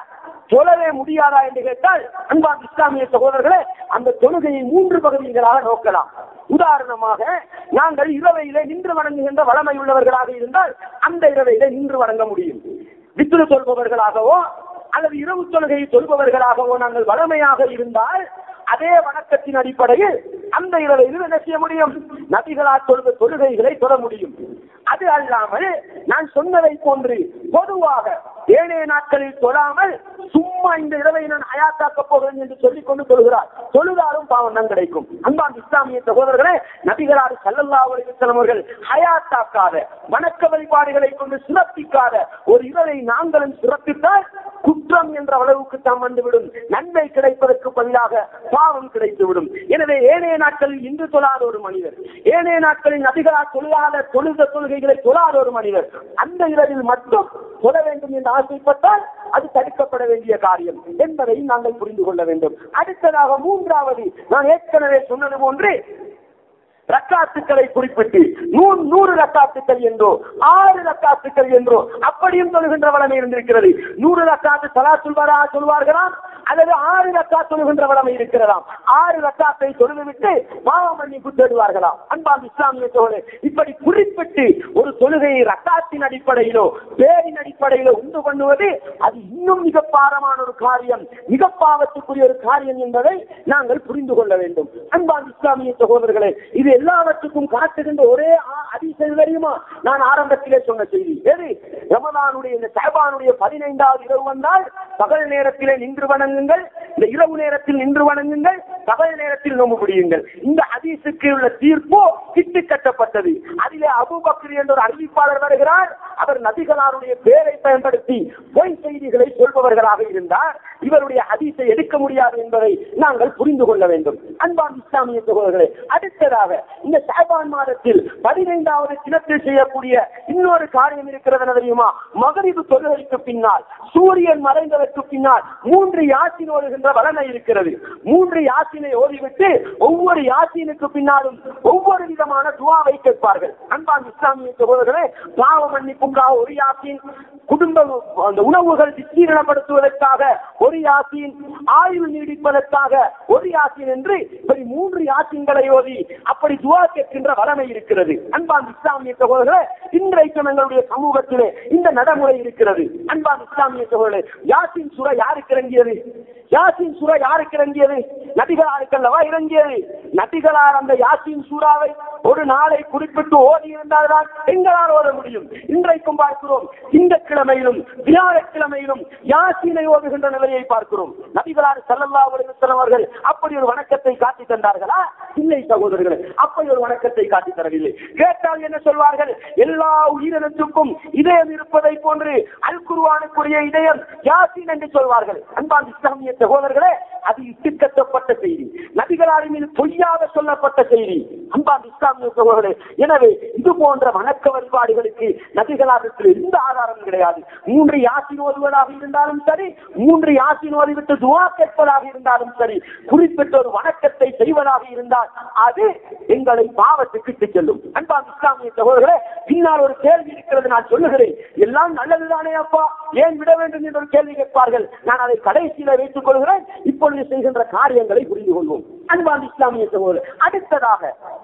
தொழவே முடியாதா என்று கேட்டால் அன்பான் இஸ்லாமிய சகோதரர்களே அந்த தொழுகையை மூன்று பகுதிகளாக நோக்கலாம் உதாரணமாக நாங்கள் இரவையிலே நின்று வணங்குகின்ற வளமை உள்ளவர்களாக இருந்தால் அந்த இரவையிலே நின்று வணங்க முடியும் வித்துரு சொல்பவர்களாகவோ அல்லது இரவு தொழுகையை சொல்பவர்களாகவோ நாங்கள் வளமையாக இருந்தால் அதே வணக்கத்தின் அடிப்படையில் அந்த இரவையில் என்ன செய்ய முடியும் நபிகளால் தொழுத தொழுகைகளை தொழ முடியும் அது அல்லாமல் நான் சொன்னதை போன்று பொதுவாக ஏனைய நாட்களில் தொழாமல் சும்மா இந்த இரவை நான் அயாத்தாக்க போகிறேன் என்று சொல்லிக் கொண்டு தொழுகிறார் தொழுதாலும் பாவம் தான் கிடைக்கும் அன்பான் இஸ்லாமிய சகோதரர்களே நபிகளார் சல்லல்லா அலிவசலம் அவர்கள் ஹயாத்தாக்காத வணக்க வழிபாடுகளை கொண்டு சிறப்பிக்காத ஒரு இரவை நாங்களும் சிறப்பித்தால் குற்றம் என்ற அளவுக்கு தாம் வந்துவிடும் நன்மை கிடைப்பதற்கு பதிலாக பாவம் கிடைத்துவிடும் எனவே ஏனைய நாட்களில் இன்று தொழாத ஒரு மனிதர் ஏனைய நாட்களில் நபிகளால் தொழாத தொழுத தொழுகைகளை தொழாத ஒரு மனிதர் அந்த இரவில் மட்டும் தொழ வேண்டும் என்று ஆசைப்பட்டால் அது தடுக்கப்பட வேண்டிய காரியம் என்பதை நாங்கள் புரிந்து கொள்ள வேண்டும் அடுத்ததாக மூன்றாவது நான் ஏற்கனவே சொன்னது போன்று ரக்காத்துக்களை குறிப்பிட்டு நூறு நூறு ரக்காத்துக்கள் என்றோ ஆறு ரக்காத்துக்கள் என்றோ அப்படியும் சொல்லுகின்ற வளமை இருந்திருக்கிறது நூறு ரக்காத்து சலா சொல்வாரா சொல்வார்களாம் அல்லது ஆறு ரக்கா சொல்லுகின்ற வளமை இருக்கிறதாம் ஆறு ரக்காத்தை தொழுதுவிட்டு பாவ மன்னிப்பு தேடுவார்களாம் அன்பான் இஸ்லாமிய சோழர் இப்படி குறிப்பிட்டு ஒரு தொழுகையை ரக்காத்தின் அடிப்படையிலோ பேரின் அடிப்படையிலோ உண்டு பண்ணுவது அது இன்னும் மிக பாரமான ஒரு காரியம் மிக பாவத்துக்குரிய ஒரு காரியம் என்பதை நாங்கள் புரிந்து கொள்ள வேண்டும் அன்பான் இஸ்லாமிய சகோதரர்களே இது எல்லாவற்றுக்கும் காட்டுகின்ற ஒரே அதிசயம் தெரியுமா நான் ஆரம்பத்திலே சொன்ன செய்தி எது ரமதானுடைய இந்த சஹபானுடைய பதினைந்தாவது இரவு வந்தால் பகல் நேரத்திலே நின்று வணங்குங்கள் இந்த இரவு நேரத்தில் நின்று வணங்குங்கள் பகல் நேரத்தில் நோம்பு பிடியுங்கள் இந்த ஹதீஸுக்கு உள்ள தீர்ப்போ கிட்டு கட்டப்பட்டது அதிலே அபுபக்ரி என்ற ஒரு அறிவிப்பாளர் வருகிறார் அவர் நபிகளாருடைய பேரை பயன்படுத்தி பொய் செய்திகளை சொல்பவர்களாக இருந்தார் இவருடைய ஹதீஸை எடுக்க முடியாது என்பதை நாங்கள் புரிந்து கொள்ள வேண்டும் அன்பான் இஸ்லாமிய சகோதரர்களே அடுத்ததாக இந்த சாபான் மாதத்தில் பதினைந்தாவது தினத்தில் செய்யக்கூடிய இன்னொரு காரியம் இருக்கிறது என்ன தெரியுமா மகரிபு தொழுகைக்கு பின்னால் சூரியன் மறைந்ததற்கு பின்னால் மூன்று யாசின் ஓடுகின்ற வளமை இருக்கிறது மூன்று யாசினை ஓதிவிட்டு ஒவ்வொரு யாசினுக்கு பின்னாலும் ஒவ்வொரு விதமான துவாவை கேட்பார்கள் அன்பான் இஸ்லாமிய சகோதரர்களே பாவ மன்னிப்புக்காக ஒரு யாசின் குடும்ப அந்த உணவுகள் விஸ்தீரணப்படுத்துவதற்காக ஒரு யாசின் ஆயுள் நீடிப்பதற்காக ஒரு யாசின் என்று இப்படி மூன்று யாசின்களை ஓதி அப்படி துவா கேட்கின்ற வளமை இருக்கிறது அன்பான் இஸ்லாமிய சகோதரர்களே இன்றைக்கு எங்களுடைய சமூகத்திலே இந்த நடைமுறை இருக்கிறது அன்பான் இஸ்லாமிய சகோதரர்களே யாசின் சுர யாருக்கு இறங்கியது யாசின் சுர யாருக்கு இறங்கியது நபிகளாருக்கு அல்லவா இறங்கியது நபிகளார் அந்த யாசின் சூறாவை ஒரு நாளை குறிப்பிட்டு ஓடி இருந்தால்தான் எங்களால் ஓத முடியும் இன்றைக்கும் பார்க்கிறோம் திங்கட்கிழமையிலும் வியாழக்கிழமையிலும் யாசினை ஓதுகின்ற நிலையை பார்க்கிறோம் நபிகளார் சல்லல்லா அவர்கள் அப்படி ஒரு வணக்கத்தை காட்டி தந்தார்களா இல்லை சகோதரர்களே அப்படி ஒரு வணக்கத்தை காட்டி தரவில்லை கேட்டால் என்ன சொல்வார்கள் எல்லா உயிரினத்துக்கும் இதயம் இருப்பதை போன்று அல் குருவானுக்குரிய இதயம் யாசின் என்று சொல்வார்கள் அன்பான் இஸ்லாமிய சகோதரர்களே அது இட்டுக்கட்டப்பட்ட செய்தி நபிகளாரின் மீது பொய்யாக சொல்லப்பட்ட செய்தி அன்பான் இஸ்லாமிய சகோதரர்களே எனவே இது போன்ற வணக்க வழிபாடுகளுக்கு நபிகளாரத்தில் எந்த ஆதாரம் கிடையாது மூன்று யாசின் ஓதுவதாக இருந்தாலும் சரி மூன்று யாசின் ஓதிவிட்டு துவா கேட்பதாக இருந்தாலும் சரி குறிப்பிட்ட ஒரு வணக்கத்தை செய்வதாக இருந்தால் அது எங்களை பாவத்துக்கு இட்டுச் செல்லும் அன்பான் இஸ்லாமிய சகோதரர்களே பின்னால் ஒரு கேள்வி இருக்கிறது நான் சொல்லுகிறேன் எல்லாம் நல்லதுதானே அப்பா ஏன் விட வேண்டும் என்று ஒரு கேள்வி கேட்பார்கள் நான் அதை கடைசியில வைத்துக் கொள்கிறேன் இப்பொழுது செய்கின்ற காரியங்களை புரிந்து கொள்வோம் அன்பான் இஸ்லாமிய சகோதரர் அடுத்ததாக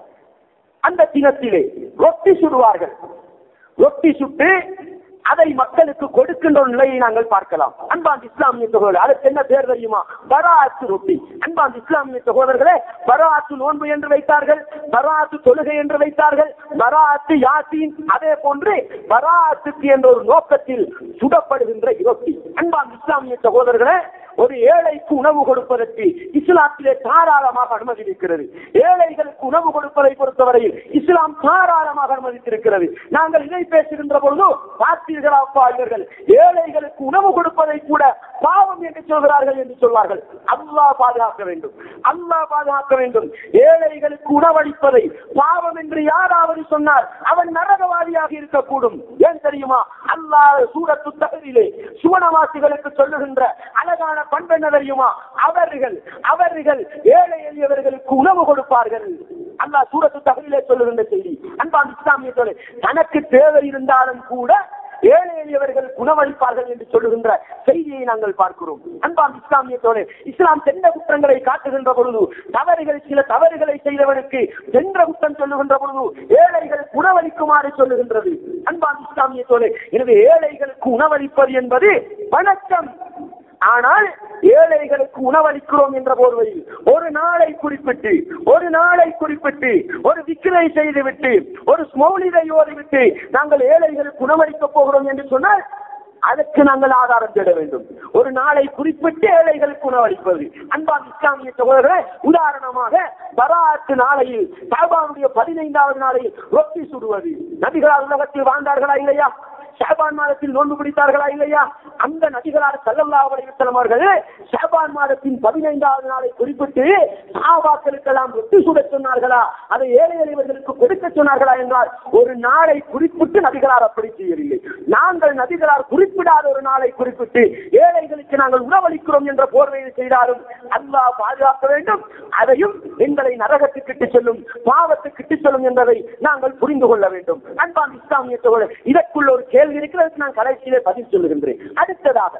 அந்த தினத்திலே ரொட்டி சுடுவார்கள் ரொட்டி சுட்டு அதை மக்களுக்கு கொடுக்கின்ற ஒரு நிலையை நாங்கள் பார்க்கலாம் அன்பான் இஸ்லாமிய சகோதரர் அதுக்கு என்ன பேர் தெரியுமா பராத்து ரொட்டி அன்பான் இஸ்லாமிய சகோதரர்களே பராத்து நோன்பு என்று வைத்தார்கள் பராத்து தொழுகை என்று வைத்தார்கள் பராத்து யாசின் அதே போன்று பராத்துக்கு என்ற ஒரு நோக்கத்தில் சுடப்படுகின்ற ரொட்டி அன்பான் இஸ்லாமிய சகோதரர்களே ஒரு ஏழைக்கு உணவு கொடுப்பதற்கு இஸ்லாத்திலே தாராளமாக அனுமதி இருக்கிறது ஏழைகளுக்கு உணவு கொடுப்பதை பொறுத்தவரையில் இஸ்லாம் தாராளமாக அனுமதித்திருக்கிறது நாங்கள் இதை பேசுகின்ற பொழுது பார்த்தீர்களா அப்பா இவர்கள் ஏழைகளுக்கு உணவு கொடுப்பதை கூட பாவம் என்று சொல்கிறார்கள் என்று சொல்வார்கள் அல்லாஹ் பாதுகாக்க வேண்டும் அல்லாஹ் பாதுகாக்க வேண்டும் ஏழைகளுக்கு உணவளிப்பதை பாவம் என்று யாராவது சொன்னால் அவன் நரகவாதியாக இருக்கக்கூடும் ஏன் தெரியுமா அல்லாஹ் சூரத்து தகரிலே சுவனவாசிகளுக்கு சொல்லுகின்ற அழகான பண்பு என்ன தெரியுமா அவர்கள் அவர்கள் ஏழை எளியவர்களுக்கு உணவு கொடுப்பார்கள் அல்லாஹ் சூரத்து தகரிலே சொல்லுகின்ற செய்தி அன்பான் இஸ்லாமிய தனக்கு தேவை இருந்தாலும் கூட ஏழை எளியவர்கள் குணமளிப்பார்கள் என்று சொல்லுகின்ற செய்தியை நாங்கள் பார்க்கிறோம் அன்பாம் இஸ்லாமியத்தோடு இஸ்லாம் சென்ற குற்றங்களை காட்டுகின்ற பொழுது தவறுகள் சில தவறுகளை செய்தவனுக்கு சென்ற குற்றம் சொல்லுகின்ற பொழுது ஏழைகள் உணவளிக்குமாறு சொல்லுகின்றது அன்பாம் இஸ்லாமியத்தோடு எனவே ஏழைகளுக்கு உணவளிப்பது என்பது வணக்கம் ஆனால் ஏழைகளுக்கு உணவளிக்கிறோம் என்ற போர்வையில் ஒரு நாளை குறிப்பிட்டு ஒரு நாளை குறிப்பிட்டு ஒரு விக்கிரை செய்துவிட்டு ஒரு ஸ்மௌலிதை ஓதிவிட்டு நாங்கள் ஏழைகளுக்கு உணவளிக்கப் போகிறோம் என்று சொன்னால் அதற்கு நாங்கள் ஆதாரம் தேட வேண்டும் ஒரு நாளை குறிப்பிட்டு ஏழைகளுக்கு உணவளிப்பது அன்பான் இஸ்லாமிய சகோதரர்களே உதாரணமாக பராத்து நாளையில் சாபானுடைய பதினைந்தாவது நாளையில் ரொட்டி சுடுவது நபிகளால் உலகத்தில் வாழ்ந்தார்களா இல்லையா ஷாபான் மாதத்தில் நோன்பு பிடித்தார்களா இல்லையா அந்த நபிகளார் சல்லல்லாஹு அலைஹி வஸல்லம் அவர்கள் ஷாபான் மாதத்தின் பதினைந்தாவது நாளை குறிப்பிட்டு சஹாபாக்களுக்கெல்லாம் ரொட்டி சுட சொன்னார்களா அதை ஏழை எளியவர்களுக்கு கொடுக்க சொன்னார்களா என்றால் ஒரு நாளை குறிப்பிட்டு நபிகளார் அப்படி செய்யவில்லை நாங்கள் நபிகளார் குறிப்பிடாத ஒரு நாளை குறிப்பிட்டு ஏழைகளுக்கு நாங்கள் உணவளிக்கிறோம் என்ற போர்வையில் செய்தாலும் அல்லாஹ் பாதுகாக்க வேண்டும் அதையும் எங்களை நரகத்துக்கு இட்டு செல்லும் பாவத்துக்கு இட்டு செல்லும் என்பதை நாங்கள் புரிந்து கொள்ள வேண்டும் அன்பான் இஸ்லாமிய தோழர் இதற்குள்ள ஒரு கேள்வி இருக்கிறது நான் கடைசியிலே பதில் சொல்லுகின்றேன் அடுத்ததாக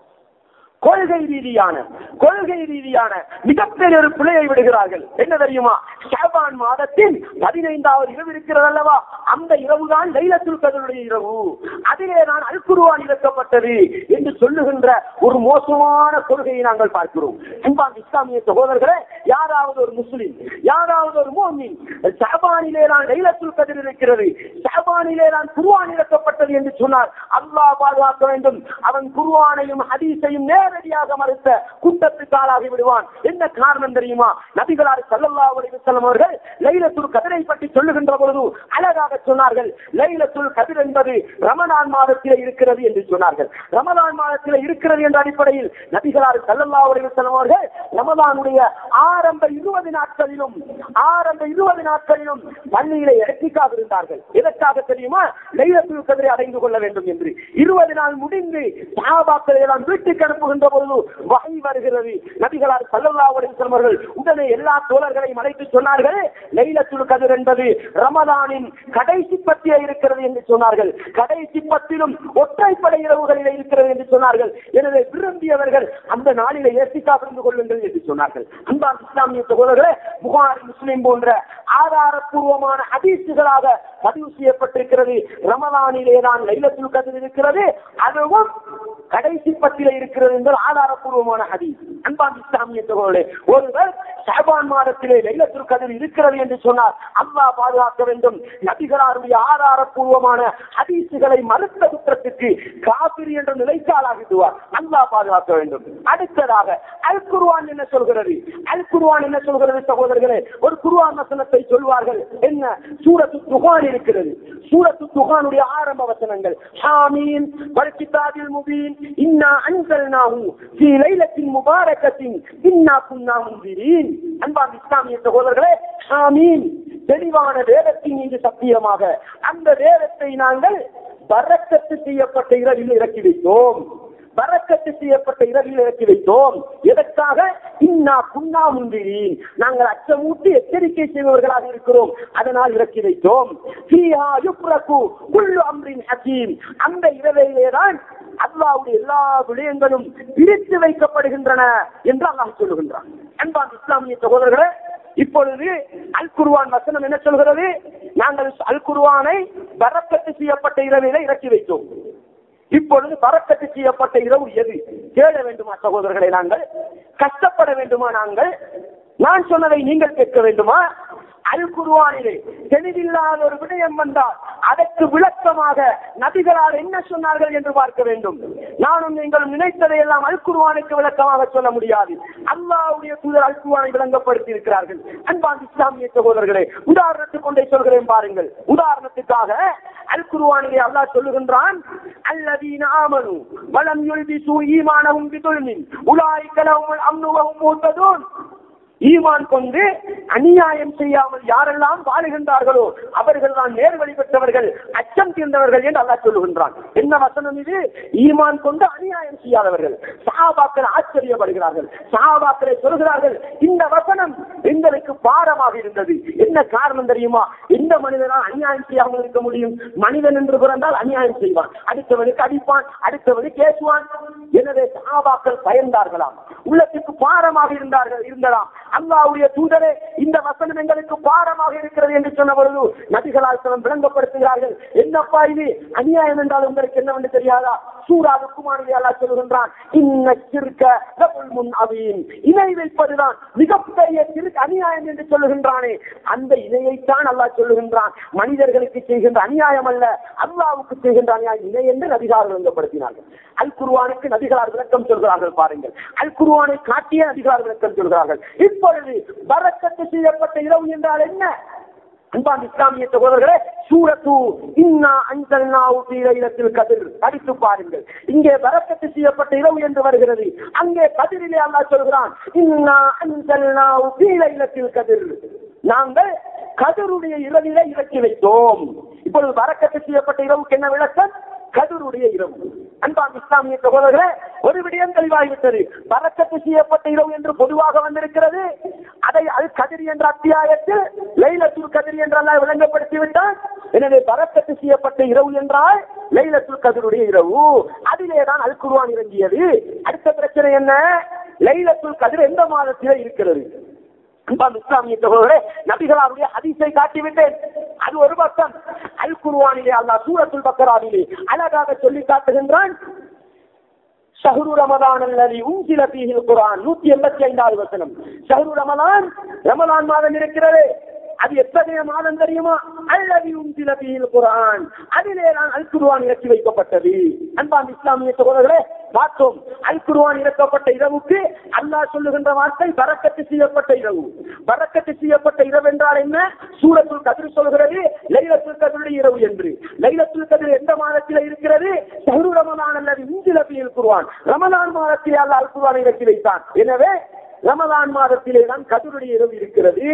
கொள்கை ரீதியான கொள்கை ரீதியான மிகப்பெரிய ஒரு பிழையை விடுகிறார்கள் என்ன தெரியுமா ஷாபான் மாதத்தின் பதினைந்தாவது இரவு இருக்கிறது அல்லவா அந்த இரவுதான் லைலத்துல் கதருடைய இரவு அதிலே தான் அல்குருவான் இறக்கப்பட்டது என்று சொல்லுகின்ற ஒரு மோசமான கொள்கையை நாங்கள் பார்க்கிறோம் அன்பான் இஸ்லாமிய சகோதரர்களே யாராவது ஒரு முஸ்லிம் யாராவது ஒரு மோமின் ஷாபானிலே தான் லைலத்துல் கதிர் இருக்கிறது ஷாபானிலே தான் குருவான் இறக்கப்பட்டது என்று சொன்னார் அல்லாஹ் பாதுகாக்க வேண்டும் அவன் குருவானையும் ஹதீஸையும் நேரடியாக மறுத்த குற்றத்துக்கு ஆளாகி விடுவான் என்ன காரணம் தெரியுமா நபிகளார் சல்லல்லா அலைவசல்லம் அவர்கள் லைலத்துல் கதிரை பற்றி சொல்லுகின்ற பொழுது அழகாக சொன்னார்கள் லைலத்துல் கதிர் என்பது ரமலான் மாதத்திலே இருக்கிறது என்று சொன்னார்கள் ரமலான் மாதத்திலே இருக்கிறது என்ற அடிப்படையில் நபிகளார் சல்லல்லா அலைவசல்லம் அவர்கள் ரமலானுடைய ஆரம்ப இருபது நாட்களிலும் ஆரம்ப இருபது நாட்களிலும் பள்ளியிலே இறக்கிக்காக இருந்தார்கள் எதற்காக தெரியுமா லைலத்துல் கதிரை அடைந்து கொள்ள வேண்டும் என்று இருபது நாள் முடிந்து சஹாபாக்களை எல்லாம் வீட்டுக்கு அனுப்புகின்ற பொழுது வகை வருகிறது நபிகளார் சல்லல்லா அலைஹி அவர்கள் உடனே எல்லா தோழர்களையும் அழைத்து சொன்னார்கள் லைலத்துல் கதிர் என்பது ரமதானின் கடைசி பத்தியே இருக்கிறது என்று சொன்னார்கள் கடைசி பத்திலும் ஒற்றைப்படை இரவுகளிலே இருக்கிறது என்று சொன்னார்கள் எனவே விரும்பியவர்கள் அந்த நாளிலே ஏசிக்கா புரிந்து கொள்ளுங்கள் என்று சொன்னார்கள் அன்பார் இஸ்லாமிய சகோதரர்களே புகாரி முஸ்லிம் போன்ற ஆதாரப்பூர்வமான ஹதீசுகளாக பதிவு செய்யப்பட்டிருக்கிறது ரமலானிலே தான் லைலத்துல் கதிர் இருக்கிறது அதுவும் கடைசி பத்தில இருக்கிறது என்பது ஆதாரப்பூர்வமான ஹதீஸ் அன்பான் இஸ்லாமிய சகோதரர்களே ஒருவர் ஷாபான் மாதத்திலே லைலத்துல் கதிர் இருக்கிறது என்று சொன்னார் அல்லாஹ் பாதுகாக்க வேண்டும் நபிகளாருடைய ஆதாரப்பூர்வமான ஹதீசுகளை மறுத்த குற்றத்துக்கு காபிரி என்ற நிலைக்கு ஆளாகிடுவார் அல்லாஹ் பாதுகாக்க வேண்டும் அடுத்ததாக அல் குர்ஆன் என்ன சொல்கிறது அல் குர்ஆன் என்ன சொல்கிறது சகோதரர்களே ஒரு குர்ஆன் வசனத்தை சொல்வார்கள் என்ன சூரத்து துகான் இருக்கிறது சூரத்து துகானுடைய ஆரம்ப வசனங்கள் ஹாமீன் வல் கிதாபில் முபீன் இன்னா அன்சல்நாஹு ஃபீ லைலத்தின் முபாரக்கத்தின் இன்னா குன்னா முன்திரீன் அன்பார்ந்த இஸ்லாமிய சகோதரர்களே ஹாமீன் தெளிவான வேதத்தின் மீது சத்தியமாக அந்த வேதத்தை நாங்கள் பரக்கத்து செய்யப்பட்ட இரவில் இறக்கி வைத்தோம் பறக்கத்து செய்யப்பட்ட இரவில் இறக்கி வைத்தோம் எதற்காக இன்னா குன்னா முந்திரீன் நாங்கள் அச்சமூட்டி எச்சரிக்கை செய்பவர்களாக இருக்கிறோம் அதனால் இறக்கி வைத்தோம் ஃபீஹா யுஃப்ரகு குல்லு அம்ரின் ஹக்கீம் அந்த இரவிலே தான் அல்லாவுடைய எல்லா விடயங்களும் பிரித்து வைக்கப்படுகின்றன என்று அல்லாஹ் சொல்லுகின்றான் அன்பான் இஸ்லாமிய சகோதரர்களே இப்பொழுது அல் குர்வான் வசனம் என்ன சொல்கிறது நாங்கள் அல் குர்வானை பறக்கத்து செய்யப்பட்ட இரவிலே இறக்கி வைத்தோம் இப்பொழுது பறக்கத்து செய்யப்பட்ட இரவு எது தேட வேண்டுமா சகோதரர்களை நாங்கள் கஷ்டப்பட வேண்டுமா நாங்கள் நான் சொன்னதை நீங்கள் கேட்க வேண்டுமா அல் குருவானிலே தெளிவில்லாத ஒரு விடயம் வந்தால் அதற்கு விளக்கமாக நபிகளால் என்ன சொன்னார்கள் என்று பார்க்க வேண்டும் நானும் நீங்கள் நினைத்ததை எல்லாம் அல் குருவானுக்கு விளக்கமாக சொல்ல முடியாது அல்லாவுடைய தூதர் அல் குருவானை விளங்கப்படுத்தி இருக்கிறார்கள் அன்பான் இஸ்லாமிய சகோதரர்களே உதாரணத்துக்கு கொண்டே சொல்கிறேன் பாருங்கள் உதாரணத்துக்காக அல் குருவானிலே அல்லாஹ் சொல்லுகின்றான் அல்லதீன ஆமனு வலம் யுல்பிசு ஈமானஹும் பிதுல்மின் உலாயிக லஹுமுல் அம்னு வஹும் முஹ்ததூன் ஈமான் கொண்டு அநியாயம் செய்யாமல் யாரெல்லாம் வாழுகின்றார்களோ அவர்கள் தான் நேர்வழி பெற்றவர்கள் அச்சம் தீர்ந்தவர்கள் என்று அல்லாஹ் சொல்லுகின்றான் என்ன வசனம் இது ஈமான் கொண்டு அநியாயம் செய்யாதவர்கள் சஹாபாக்கள் ஆச்சரியப்படுகிறார்கள் சஹாபாக்களை சொல்கிறார்கள் இந்த வசனம் எங்களுக்கு பாரமாக இருந்தது என்ன காரணம் தெரியுமா எந்த மனிதனால் அநியாயம் செய்யாமல் இருக்க முடியும் மனிதன் என்று பிறந்தால் அநியாயம் செய்வான் அடுத்தவனுக்கு அடிப்பான் அடுத்தவனுக்கு கேசுவான் எனவே சஹாபாக்கள் பயந்தார்களாம் உள்ளத்துக்கு பாரமாக இருந்தார்கள் இருந்ததாம் அல்லாவுடைய தூதரே இந்த வசனம் எங்களுக்கு பாரமாக இருக்கிறது என்று சொன்ன பொழுது நபிகளால் சிலம் விளங்கப்படுத்துகிறார்கள் என்னப்பா இது அநியாயம் என்றால் உங்களுக்கு என்னவென்று தெரியாதா சூரா ருக்குமானிலே அல்லாஹ் சொல்லுகின்றான் இன்ன சிறுக்க லபுல் முன் அவீன் இணை வைப்பதுதான் மிகப்பெரிய சிறுக்கு அநியாயம் என்று சொல்லுகின்றானே அந்த இணையைத்தான் அல்லாஹ் சொல்லுகின்றான் மனிதர்களுக்கு செய்கின்ற அநியாயம் அல்ல அல்லாவுக்கு செய்கின்ற அநியாயம் இணை என்று நபிகார் விளங்கப்படுத்தினார்கள் அல் குருவானுக்கு நபிகளார் விளக்கம் சொல்கிறார்கள் பாருங்கள் அல் குருவானை காட்டிய நபிகளார் விளக்கம் சொல்கிறார்கள் இப்பொழுது பரக்கத்து செய்யப்பட்ட இரவு என்றால் என்ன அன்பான் இஸ்லாமிய சகோதரர்களே சூரத்து இன்னா அஞ்சல்நாவு லைலத்தில் கதிர் படித்து பாருங்கள் இங்கே பரக்கத்து செய்யப்பட்ட இரவு என்று வருகிறது அங்கே கதிரிலே அல்லாஹ் சொல்கிறான் இன்னா அஞ்சல்நாவு லைலத்தில் கதிர் நாங்கள் கதிருடைய இரவிலே இறக்கி வைத்தோம் இப்பொழுது பரக்கத்து செய்யப்பட்ட இரவுக்கு என்ன விளக்கம் கதிருடைய இரவு அன்பான் இஸ்லாமிய சகோதரர்களே ஒரு விடயம் தெளிவாகிவிட்டது பறக்கத்து செய்யப்பட்ட இரவு என்று பொதுவாக வந்திருக்கிறது அதை அது கதிர் என்ற அத்தியாயத்தில் லைலத்துல் கதிர் என்றெல்லாம் விளங்கப்படுத்தி விட்டான் எனவே பறக்கத்து செய்யப்பட்ட இரவு என்றால் லைலத்துல் கதிருடைய இரவு அதிலேதான் அல் குருவான் இறங்கியது அடுத்த பிரச்சனை என்ன லைலத்துல் கதிர் எந்த மாதத்திலே இருக்கிறது அன்பான் இஸ்லாமிய சகோதரே நபிகளாருடைய ஹதீஸை காட்டிவிட்டேன் அது ஒரு பக்கம் அல் குருவானிலே அல்லாஹ் சூரத்துல் பக்கராவிலே அழகாக சொல்லி காட்டுகின்றான் ஷஹரு ரமதான் அல்லது உஞ்சில பீஹில் குரான் நூத்தி எண்பத்தி ஐந்தாவது வசனம் ஷஹரு ரமலான் ரமலான் மாதம் இருக்கிறது அது எத்தகைய மாதம் தெரியுமா அல்லது உஞ்சில பீஹில் குரான் அதிலே தான் அல் குருவான் இறக்கி வைக்கப்பட்டது அன்பான் இஸ்லாமிய சகோதரர்களே பார்த்தோம் அல் குருவான் இறக்கப்பட்ட இரவுக்கு அல்லாஹ் சொல்லுகின்ற வார்த்தை பறக்கத்து செய்யப்பட்ட இரவு பறக்கத்து செய்யப்பட்ட இரவு என்றால் என்ன சூரத்துல் கதிர் சொல்கிறது லைலத்துல் கதிருடைய இரவு என்று லைலத்துல் கதிர் எந்த மாதத்தில் இருக்கிறது சஹரு ரமலான் அல்லது இஞ்சில பீஹில் குருவான் ரமலான் மாதத்திலே அல்லாஹ் அல் குருவானை இறக்கி வைத்தான் எனவே ரமலான் மாதத்திலே தான் கதிருடைய இரவு இருக்கிறது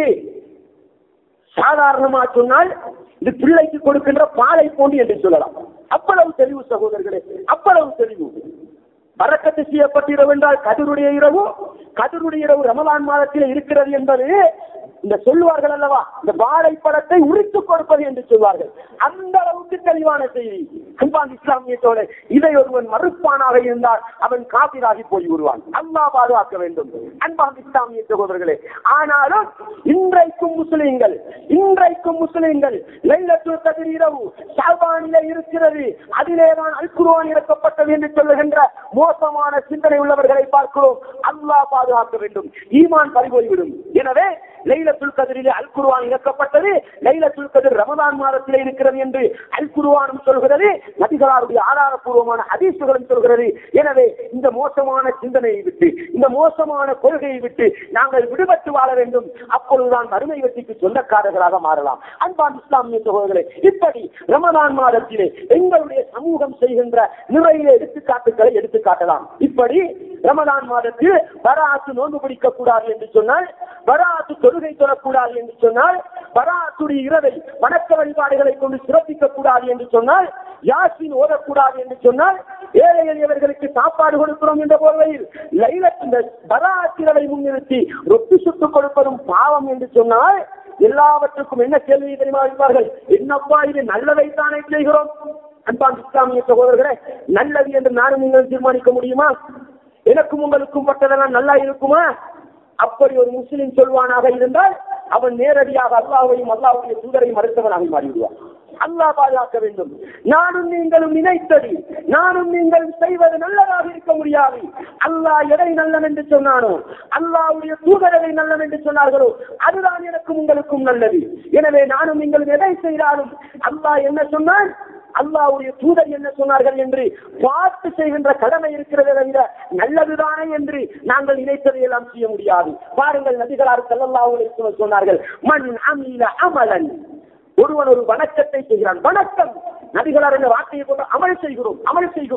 சாதாரணமா சொன்னால் இது பிள்ளைக்கு கொடுக்கின்ற பாலை போன்று என்று சொல்லலாம் அவ்வளவு தெளிவு சகோதரர்களே அவ்வளவு தெளிவு பறக்கத்து செய்யப்பட்ட இரவு என்றால் கதிருடைய இரவு கதிருடைய இரவு ரமலான் மாதத்தில் இருக்கிறது என்பது இந்த சொல்லுவார்கள் அல்லவா இந்த வாழைப்பழத்தை உரித்து கொடுப்பது என்று சொல்வார்கள் அந்த அளவுக்கு தெளிவான செய்தி அன்பான் இஸ்லாமியத்தோடு இதை ஒருவன் மறுப்பானாக இருந்தால் அவன் காபிராகி போய் விடுவான் அல்லா பாதுகாக்க வேண்டும் அன்பான் இஸ்லாமிய சகோதரர்களே ஆனாலும் இன்றைக்கும் முஸ்லிம்கள் இன்றைக்கும் முஸ்லிம்கள் லைலத்துல் கதிர் இரவு ஷாபானிலே இருக்கிறது அதிலேதான் அல் குர்ஆன் இறக்கப்பட்டது என்று சொல்லுகின்ற மோசமான சிந்தனை உள்ளவர்களை பார்க்கிறோம் அல்லாஹ் பாதுகாக்க வேண்டும் ஈமான் பறிபோய்விடும் எனவே லைலத்துல் கதிரிலே அல் குர்ஆன் இறக்கப்பட்டது லைலத்துல் கதிர் ரமதான் மாதத்திலே இருக்கிறது என்று அல் குர்ஆனும் சொல்கிறது நபிகளாருடைய ஆதாரப்பூர்வமான ஹதீசுகளும் சொல்கிறது எனவே இந்த மோசமான சிந்தனையை விட்டு இந்த மோசமான கொள்கையை விட்டு நாங்கள் விடுபட்டு வாழ வேண்டும் அப்பொழுதுதான் மறுமை வெற்றிக்கு சொந்தக்காரர்களாக மாறலாம் அன்பான் இஸ்லாமிய சகோதரர்களே இப்படி ரமதான் மாதத்திலே எங்களுடைய சமூகம் செய்கின்ற நிறைய எடுத்துக்காட்டுகளை எடுத்து காட்டலாம் இப்படி ரமதான் மாதத்தில் பராத்து நோன்பு பிடிக்க கூடாது என்று சொன்னால் பராத்து தொழுகை தொழக்கூடாது என்று சொன்னால் பராத்துடைய இரவை வணக்க வழிபாடுகளை கொண்டு சிறப்பிக்க கூடாது என்று சொன்னால் யாசின் ஓதக்கூடாது என்று சொன்னால் ஏழை எளியவர்களுக்கு சாப்பாடு கொடுக்கிறோம் என்ற போர்வையில் லைலத் இந்த பராத்திரவை முன்னிறுத்தி ரொட்டி சுட்டுக் கொடுப்பதும் பாவம் என்று சொன்னால் எல்லாவற்றுக்கும் என்ன கேள்வி தெரியுமா இருப்பார்கள் என்னப்பா இது நல்லதை தானே செய்கிறோம் அன்பான் இஸ்லாமிய சகோதரர்களே நல்லது என்று நானும் நீங்கள் தீர்மானிக்க முடியுமா எனக்கும் உங்களுக்கும் பட்டதெல்லாம் நல்லா இருக்குமா அப்படி ஒரு முஸ்லிம் சொல்வானாக இருந்தால் அவன் நேரடியாக அல்லாஹையும் அல்லாஹுடைய தூதரையும் மறுத்தவனாக மாறிவிடுவான் அல்லாஹ் பாதுகாக்க வேண்டும் நானும் நீங்களும் நினைத்தது நானும் நீங்கள் செய்வது நல்லதாக இருக்க முடியாது அல்லாஹ் எதை நல்லம் என்று சொன்னானோ அல்லாஹ்வுடைய தூதர் எதை நல்லம் என்று சொன்னார்களோ அதுதான் எனக்கும் உங்களுக்கும் நல்லது எனவே நானும் நீங்களும் எதை செய்தாலும் அல்லாஹ் என்ன சொன்னான் அல்லாவுடைய தூதர் என்ன சொன்னார்கள் என்று பார்த்து செய்கின்ற கடமை இருக்கிறதை தவிர நல்லதுதானே என்று நாங்கள் நினைத்ததை எல்லாம் செய்ய முடியாது பாருங்கள் நபிகளார் செல்லல்லாவுடைய சொன்னார்கள் மண் அமீல அமலன் ஒருவன் ஒரு வணக்கத்தை செய்கிறான் வணக்கம் நபிகளார் என்ற வார்த்தையை கொண்டு அமல் செய்கிறோம் அமல் செய்கிறோம்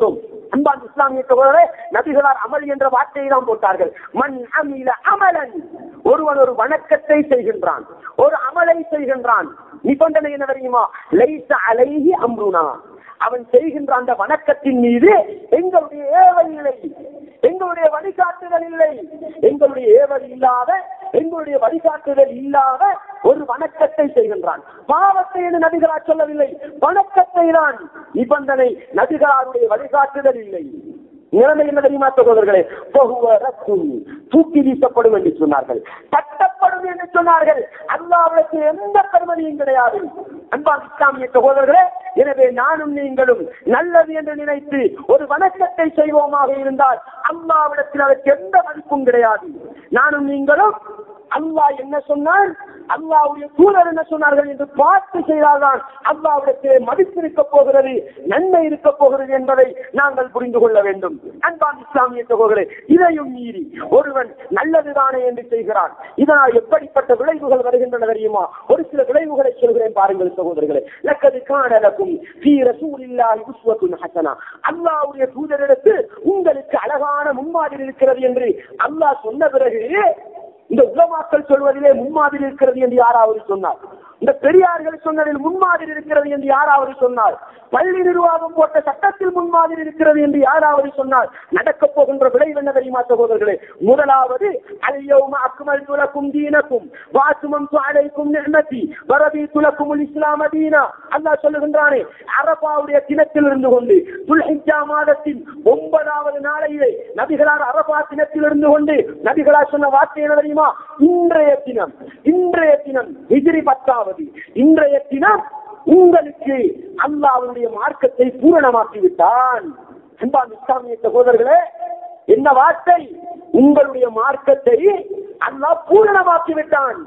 அன்பான் இஸ்லாமிய சகோதரே நபிகளார் அமல் என்ற வார்த்தையை தான் போட்டார்கள் மண் அமில அமலன் ஒருவன் ஒரு வணக்கத்தை செய்கின்றான் ஒரு அமலை செய்கின்றான் நிபந்தனை என்ன தெரியுமா லைச அலைஹி அம்ருனா அவன் செய்கின்ற அந்த வணக்கத்தின் மீது எங்களுடைய ஏவல் இல்லை எங்களுடைய வழிகாட்டுதல் இல்லை எங்களுடைய ஏவல் இல்லாத எங்களுடைய வழிகாட்டுதல் இல்லாத ஒரு வணக்கத்தை செய்கின்றான் பாவத்தை என்று நபிகளார் சொல்லவில்லை வணக்கத்தை தான் நிபந்தனை நபிகளாருடைய வழிகாட்டுதல் இல்லை நிலைமை என்ன தெரியுமா சகோதரர்களே பகுவ ரத்தும் தூக்கி வீசப்படும் என்று சொன்னார்கள் தட்டப்படும் என்று சொன்னார்கள் அல்லாவுக்கு எந்த பெருமதியும் கிடையாது அன்பான் இஸ்லாமிய சகோதரர்களே எனவே நானும் நீங்களும் நல்லது என்று நினைத்து ஒரு வணக்கத்தை செய்வோமாக இருந்தால் அல்லாவிடத்தில் அதற்கு எந்த மதிப்பும் கிடையாது நானும் நீங்களும் அல்லாஹ் என்ன சொன்னார் அல்லாவுடைய தூதர் என்ன சொன்னார்கள் என்று பார்த்து செய்தால்தான் அல்லாவிடத்திலே மதிப்பு இருக்க போகிறது நன்மை இருக்க போகிறது என்பதை நாங்கள் புரிந்து கொள்ள வேண்டும் அன்பான் இஸ்லாமிய சகோதரே இதையும் மீறி ஒருவன் நல்லதுதானே என்று செய்கிறான் இதனால் எப்படிப்பட்ட விளைவுகள் வருகின்றன தெரியுமா ஒரு சில விளைவுகளை சொல்கிறேன் பாருங்கள் சகோதரர்களே லக்கது காணலக்கும் தீர சூழில்லாஹி உஸ்வத்துன் ஹசனா அல்லாவுடைய தூதரிடத்து உங்களுக்கு அழகான முன்மாதிரி இருக்கிறது என்று அல்லாஹ் சொன்ன பிறகு இந்த உலமாக்கள் சொல்வதிலே முன்மாதிரி இருக்கிறது என்று யாராவது சொன்னார் இந்த பெரியார்கள் சொன்னதில் முன்மாதிரி இருக்கிறது என்று யாராவது சொன்னார் பள்ளி நிர்வாகம் போட்ட சட்டத்தில் முன்மாதிரி இருக்கிறது என்று யாராவது சொன்னார் நடக்க போகின்ற விளைவு என்ன தெரியுமா சகோதரர்களே முதலாவது அல்யௌம அக்மல் துலக்கும் தீனக்கும் வாசுமம் அலைக்கும் நிர்மதி வரதி துலக்கும் இஸ்லாம தீனா அல்லாஹ் சொல்லுகின்றானே அரபாவுடைய தினத்தில் இருந்து கொண்டு துல்ஹிஜா மாதத்தின் ஒன்பதாவது நாளையிலே நபிகளார் அரபா தினத்தில் இருந்து கொண்டு நபிகளார் சொன்ன வார்த்தை என்ன தெரியுமா இன்றைய தினம் இன்றைய தினம் ஹிஜ்ரி பத்தாவது இன்றைய தினம் உங்களுக்கு அல்லாவுடைய மார்க்கத்தை பூரணமாக்கி விட்டான் அன்பான் இஸ்லாமிய சகோதரர்களே என்ன வார்த்தை உங்களுடைய மார்க்கத்தை அல்லாஹ் பூரணமாக்கி விட்டான்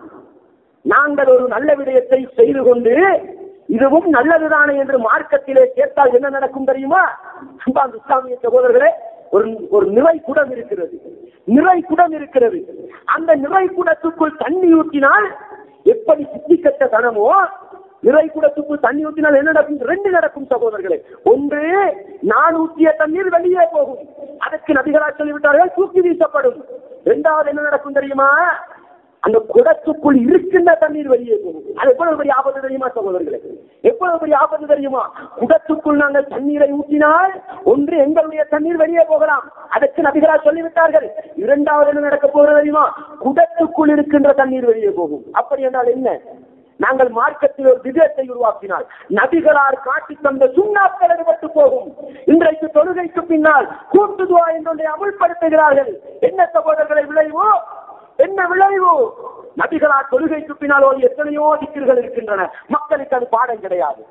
நாங்கள் ஒரு நல்ல விடயத்தை செய்து கொண்டு இதுவும் நல்லதுதானே என்று மார்க்கத்திலே கேட்டால் என்ன நடக்கும் தெரியுமா அன்பான் இஸ்லாமிய சகோதரர்களே ஒரு ஒரு நிறை குடம் இருக்கிறது நிறை குடம் இருக்கிறது அந்த நிறை குடத்துக்குள் தண்ணி ஊற்றினால் எப்படி சித்திக்கட்ட தனமோ நிறை குடத்துக்குள் தண்ணி ஊற்றினால் என்ன நடக்கும் ரெண்டு நடக்கும் சகோதரர்களே ஒன்று நான் ஊற்றிய தண்ணீர் வெளியே போகும் அதற்கு நபிகளாக சொல்லிவிட்டார்கள் தூக்கி வீசப்படும் இரண்டாவது என்ன நடக்கும் தெரியுமா அந்த குடத்துக்குள் இருக்கின்ற தண்ணீர் வெளியே போகும் அது எவ்வளவு பெரிய ஆபத்து தெரியுமா சகோதரர்களே எவ்வளவு பெரிய ஆபத்து தெரியுமா குடத்துக்குள் நாங்கள் தண்ணீரை ஊற்றினால் ஒன்று எங்களுடைய தண்ணீர் வெளியே போகலாம் அதற்கு நபிகளா சொல்லிவிட்டார்கள் இரண்டாவது என்ன நடக்க போகிறது தெரியுமா குடத்துக்குள் இருக்கின்ற தண்ணீர் வெளியே போகும் அப்படி என்றால் என்ன நாங்கள் மார்க்கத்தில் ஒரு விதத்தை உருவாக்கினால் நபிகளார் காட்டி தந்த சுண்ணாக்கள் எடுபட்டு போகும் இன்றைக்கு தொழுகைக்கு பின்னால் கூட்டுதுவா என்றொன்றை அமுல்படுத்துகிறார்கள் என்ன சகோதரர்களை விளைவோ என்ன விளைவு நபிகளார் தொழுகைக்கு பின்னால் ஒரு எத்தனையோ திக்கிர்கள் இருக்கின்றன மக்களுக்கு அது பாடம் கிடையாது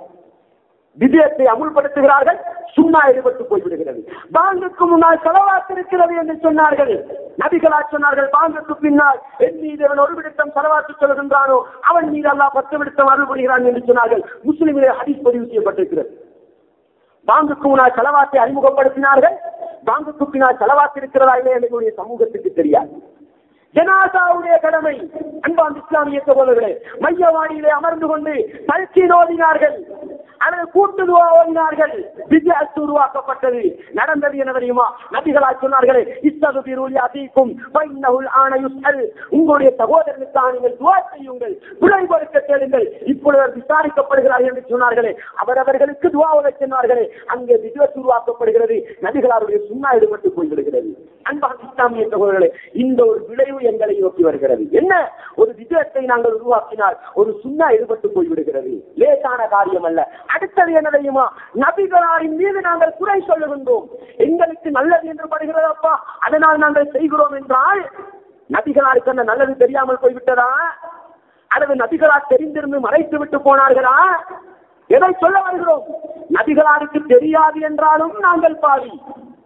விஜயத்தை அமுல்படுத்துகிறார்கள் சுண்ணா எடுபட்டு போய்விடுகிறது பாங்குக்கு முன்னால் செலவாக்கு இருக்கிறது என்று சொன்னார்கள் நபிகளா சொன்னார்கள் பாங்குக்கு பின்னால் என் மீது அவன் ஒரு விடுத்தம் செலவாக்கு சொல்கின்றானோ அவன் மீது அல்லா பத்து விடுத்தம் அருள்படுகிறான் என்று சொன்னார்கள் முஸ்லிமிலே ஹதீஸ் பதிவு செய்யப்பட்டிருக்கிறது பாங்குக்கு முன்னால் செலவாத்தை அறிமுகப்படுத்தினார்கள் பாங்குக்கு பின்னால் செலவாக்கு இருக்கிறதா இல்லை எங்களுடைய சமூகத்துக்கு தெரியாது ஜனாசாவுடைய கடமை அன்பான் இஸ்லாமிய சகோதரர்களே மையவாடியிலே அமர்ந்து கொண்டு பல்கி ஓதினார்கள் அல்லது கூட்டுதுவா ஓதினார்கள் வித்தியாசம் உருவாக்கப்பட்டது நடந்தது என்ன தெரியுமா நபிகளா சொன்னார்களே இஸ்தகு பிருளி அதிக்கும் பைன்னகுல் ஆணையுஸ்கள் உங்களுடைய சகோதரனுக்காக நீங்கள் துவா செய்யுங்கள் விளை பொறுக்க தேடுங்கள் இப்பொழுது அவர் விசாரிக்கப்படுகிறார்கள் என்று சொன்னார்களே அவரவர்களுக்கு துவா உதவி சொன்னார்களே அங்கே விதிவத்து உருவாக்கப்படுகிறது நபிகளாருடைய சுண்ணா ஈடுபட்டு போய்விடுகிறது அன்பான் இஸ்லாமிய சகோதரர்களே இந்த ஒரு விளைவு எங்களை நோக்கி வருகிறது என்ன ஒரு விஜயத்தை நாங்கள் உருவாக்கினால் ஒரு சுண்ணா ஈடுபட்டு போய்விடுகிறது லேசான காரியம் அல்ல அடுத்தது என்ன தெரியுமா நபிகளாரின் மீது நாங்கள் குறை சொல்லுகின்றோம் எங்களுக்கு நல்லது என்று படுகிறதப்பா அதனால் நாங்கள் செய்கிறோம் என்றால் நபிகளாருக்கு அந்த நல்லது தெரியாமல் போய்விட்டதா அல்லது நபிகளார் தெரிந்திருந்து மறைத்து விட்டு போனார்களா எதை சொல்ல வருகிறோம் நபிகளாருக்கு தெரியாது என்றாலும் நாங்கள் பாவி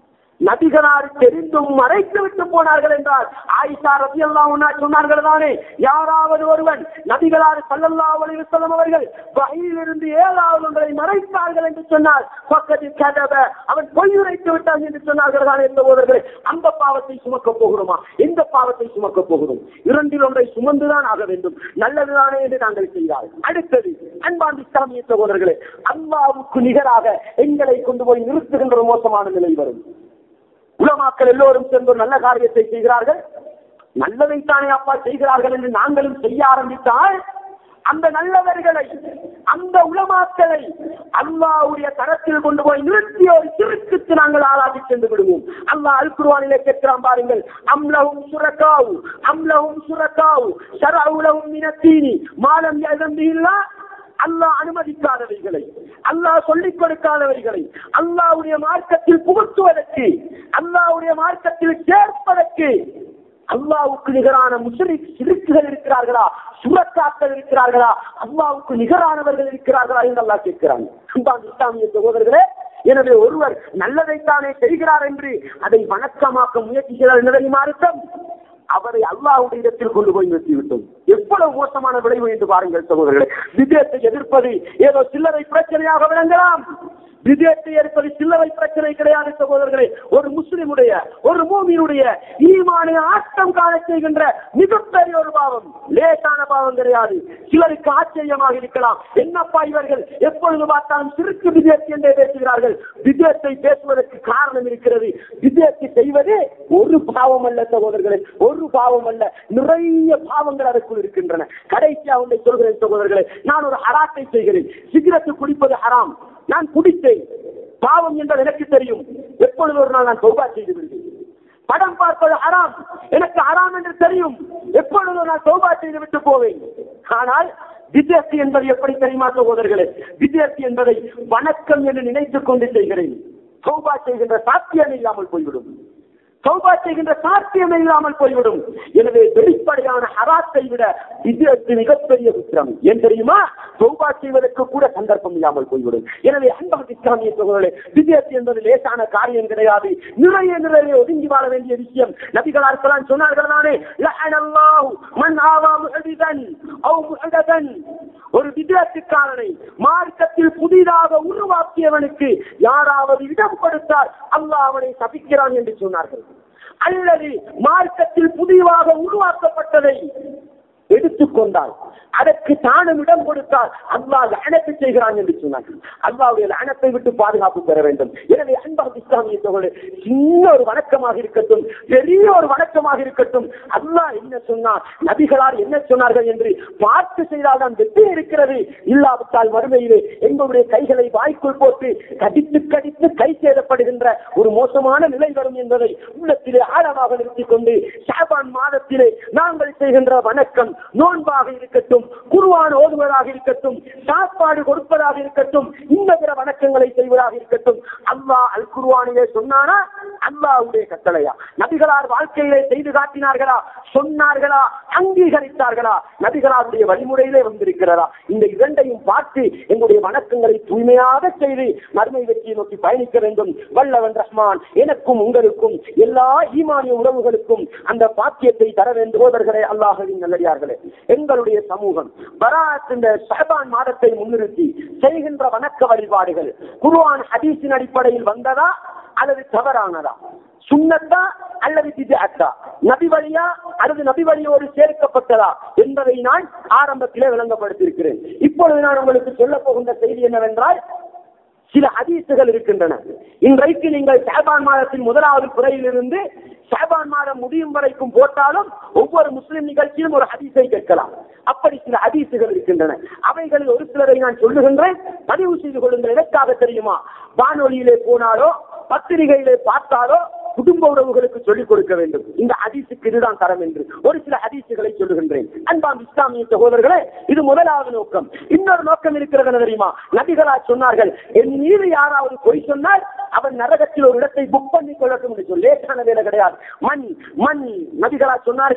நபிகளார் தெரிந்தும் மறைத்து விட்டு போனார்கள் என்றால் ஆயிஷா ரதி சொன்னார்கள் தானே யாராவது ஒருவன் நபிகளார் சல்லல்லாஹு அலைஹி வஸல்லம் அவர்கள் வகையிலிருந்து ஏதாவது ஒன்றை மறைத்தார்கள் என்று சொன்னால் பக்கத்தில் கதவ அவன் பொய் உரைத்து விட்டான் என்று சொன்னார்கள் தானே சகோதரர்களே அந்த பாவத்தை சுமக்க போகிறோமா எந்த பாவத்தை சுமக்க போகிறோம் இரண்டில் ஒன்றை சுமந்துதான் ஆக வேண்டும் நல்லதுதானே என்று நாங்கள் செய்தால் அடுத்தது அன்பான் இஸ்லாமிய சகோதரர்களே அல்லாவுக்கு நிகராக எங்களை கொண்டு போய் நிறுத்துகின்ற ஒரு மோசமான நிலை வரும் உலமாக்கள் எல்லோரும் சேர்ந்து ஒரு நல்ல காரியத்தை செய்கிறார்கள் நல்லதைத்தானே அப்பா செய்கிறார்கள் என்று நாங்களும் செய்ய ஆரம்பித்தால் அந்த நல்லவர்களை அந்த உலமாக்களை அல்லாவுடைய தரத்தில் கொண்டு போய் நிறுத்திய ஒரு சிறுக்குக்கு நாங்கள் ஆளாகி சென்று விடுவோம் அல்லாஹ் அல்குருவானிலே கேட்கிறான் பாருங்கள் அம்லவும் சுரக்காவு அம்லவும் சுரக்காவு சரவுலவும் மினத்தீனி மாலம் எதம்பில்லா அல்லாஹ் அனுமதிக்காதவைகளை அல்லாஹ் சொல்லிக் கொடுக்காதவைகளை அல்லாவுடைய மார்க்கத்தில் புகுத்துவதற்கு அல்லாவுடைய மார்க்கத்தில் சேர்ப்பதற்கு அல்லாவுக்கு நிகரான முஸ்லிக் சிறுக்குகள் இருக்கிறார்களா சுரக்காக்கள் இருக்கிறார்களா அல்லாவுக்கு நிகரானவர்கள் இருக்கிறார்களா என்று அல்லாஹ் கேட்கிறாங்க அன்பான இஸ்லாமிய சகோதரர்களே எனவே ஒருவர் நல்லதைத்தானே செய்கிறார் என்று அதை வணக்கமாக்க முயற்சிக்கிறார் என்ன தெரியுமா அர்த்தம் அவரை அல்லாஹ்வுடைய இடத்தில் கொண்டு போய் நிறுத்திவிட்டோம் எவ்வளவு மோசமான விளைவு என்று பாருங்கள் சகோதரர்களே விஜயத்தை எதிர்ப்பது ஏதோ சில்லறை பிரச்சனையாக விளங்கலாம் விஜயத்தை ஏற்பது சில்லறை பிரச்சனை கிடையாது சகோதரர்களே ஒரு முஸ்லிமுடைய ஒரு மூமியினுடைய ஈமானை ஆட்டம் காண செய்கின்ற மிகப்பெரிய ஒரு பாவம் லேசான பாவம் கிடையாது சிலருக்கு ஆச்சரியமாக இருக்கலாம் என்னப்பா இவர்கள் எப்பொழுது பார்த்தாலும் சிறுக்கு விஜயத்தை என்றே பேசுகிறார்கள் விஜயத்தை பேசுவதற்கு காரணம் இருக்கிறது விஜயத்தை செய்வது ஒரு பாவம் அல்ல சகோதரர்களே ஒரு பாவம் அல்ல நிறைய பாவங்கள் அதற்குள் இருக்கின்றன கடைசியா ஒன்றை சொல்கிறேன் சகோதரர்களே நான் ஒரு ஹராத்தை செய்கிறேன் சிகரெட்டு குடிப்பது ஹராம் நான் குடித்தேன் பாவம் என்பது எனக்கு தெரியும் எப்பொழுது ஒரு நாள் நான் சௌபா செய்து விடுவேன் படம் பார்ப்பது ஹராம் எனக்கு ஹராம் என்று தெரியும் எப்பொழுது நான் சௌபா செய்து விட்டு போவேன் ஆனால் விஜயத்தி என்பது எப்படி தெரியுமா சகோதரர்களே விஜயத்தி என்பதை வணக்கம் என்று நினைத்துக் கொண்டு செய்கிறேன் சௌபா செய்கின்ற சாத்தியம் இல்லாமல் போய்விடும் சௌபா செய்கின்ற சாத்தியம் இல்லாமல் போய்விடும் எனவே வெளிப்படையான ஹராத்தை விட விஜயத்து மிகப்பெரிய குற்றம் ஏன் தெரியுமா சௌபா செய்வதற்கு கூட சந்தர்ப்பம் இல்லாமல் போய்விடும் எனவே அன்பாக இஸ்லாமிய சகோதரர்களே விஜயத்து என்பது லேசான காரியம் கிடையாது நிறைய நிறைய ஒதுங்கி வாழ வேண்டிய விஷயம் நபிகளார் சொன்னார்கள் தானே லஅனல்லாஹு மன் ஆவா முஹதிதன் அவ் முஹததன் ஒரு விதத்துக்காரனை மார்க்கத்தில் புதிதாக உருவாக்கியவனுக்கு யாராவது இடம் கொடுத்தால் அல்லாஹ் அவனை சபிக்கிறான் என்று சொன்னார்கள் அல்லது மார்க்கத்தில் புதிதாக உருவாக்கப்பட்டதை எடுத்துக்கொண்டால் அதற்கு தானும் இடம் கொடுத்தால் அல்லாஹ் லعنத்தை செய்கிறான் என்று சொன்னார்கள் அல்லாவுடைய லعنத்தை விட்டு பாதுகாப்பு பெற வேண்டும் எனவே அன்பாக இஸ்லாமிய சகோதரர்களே, சின்ன ஒரு வணக்கமாக இருக்கட்டும் பெரிய ஒரு வணக்கமாக இருக்கட்டும் அல்லாஹ் என்ன சொன்னார் நபிகளார் என்ன சொன்னார்கள் என்று பார்த்து செய்தால் தான் வெற்றி இருக்கிறது இல்லாவிட்டால் மறுமையிலே எங்களுடைய கைகளை வாய்க்குள் போட்டு கடித்து கடித்து கை சேதப்படுகின்ற ஒரு மோசமான நிலை வரும் என்பதை உள்ளத்திலே ஆழமாக நிறுத்திக் கொண்டு ஷாபான் மாதத்திலே நாங்கள் செய்கின்ற வணக்கம் நோன்பாக இருக்கட்டும் குருவான் ஓதுவதாக இருக்கட்டும் சாப்பாடு கொடுப்பதாக இருக்கட்டும் இந்த பிற வணக்கங்களை செய்வதாக இருக்கட்டும் அல்லாஹ் அல் குருவானிலே சொன்னானா அல்லாஹ்வுடைய கட்டளையா நபிகளார் வாழ்க்கையிலே செய்து காட்டினார்களா சொன்னார்களா அங்கீகரித்தார்களா நபிகளாருடைய வழிமுறையிலே வந்திருக்கிறதா இந்த இரண்டையும் பார்த்து எங்களுடைய வணக்கங்களை தூய்மையாக செய்து மறுமை வெற்றியை நோக்கி பயணிக்க வேண்டும் வல்லவன் ரஹ்மான் எனக்கும் உங்களுக்கும் எல்லா ஈமானிய உறவுகளுக்கும் அந்த பாக்கியத்தை தர வேண்டும் சகோதரர்களே அல்லாஹவின் நல்லடியார்களே எங்களுடைய சமூகம் பராத் இந்த ஷஹபான் மாதத்தை முன்னிறுத்தி செய்கின்ற வணக்க வழிபாடுகள் குர்ஆன் ஹதீஸின் அடிப்படையில் வந்ததா அல்லது தவறானதா சுண்ணத்தா அல்லது பிதஅத்தா நபி வழியா அல்லது நபி வழியோடு சேர்க்கப்பட்டதா என்பதை நான் ஆரம்பத்திலே விளங்கப்படுத்தியிருக்கிறேன் இப்பொழுது நான் உங்களுக்கு சொல்ல போகின்ற செய்தி என்னவென்றால் சில ஹதீசுகள் இருக்கின்றன இன்றைக்கு நீங்கள் ஷாபான் மாதத்தின் முதலாவது துறையிலிருந்து ஷாபான் மாதம் முடியும் வரைக்கும் போட்டாலும் ஒவ்வொரு முஸ்லிம் நிகழ்ச்சியிலும் ஒரு ஹதீஸை கேட்கலாம் அப்படி சில ஹதீசுகள் இருக்கின்றன அவைகளில் ஒரு சிலரை நான் சொல்லுகின்றேன் பதிவு செய்து கொள்ளுங்கள் எதற்காக தெரியுமா வானொலியிலே போனாலோ பத்திரிகையிலே பார்த்தாலோ குடும்ப உறவுகளுக்கு சொல்லிக் கொடுக்க வேண்டும் இந்த ஹதீஸுக்கு இதுதான் தரம் என்று ஒரு சில ஹதீசுகளை சொல்லுகின்றேன் அன்பாம் இஸ்லாமிய சகோதரர்களே இது முதலாவது நோக்கம் இன்னொரு நோக்கம் இருக்கிறது என்ன தெரியுமா நபிகளா சொன்னார்கள் என் மீது யாராவது பொய் சொன்னால் அவன் நரகத்தில் ஒரு இடத்தை புக் பண்ணி கொள்ளட்டும் என்று சொல்லி லேசான வேலை கிடையாது மண் மண் நபிகளா சொன்னார்கள்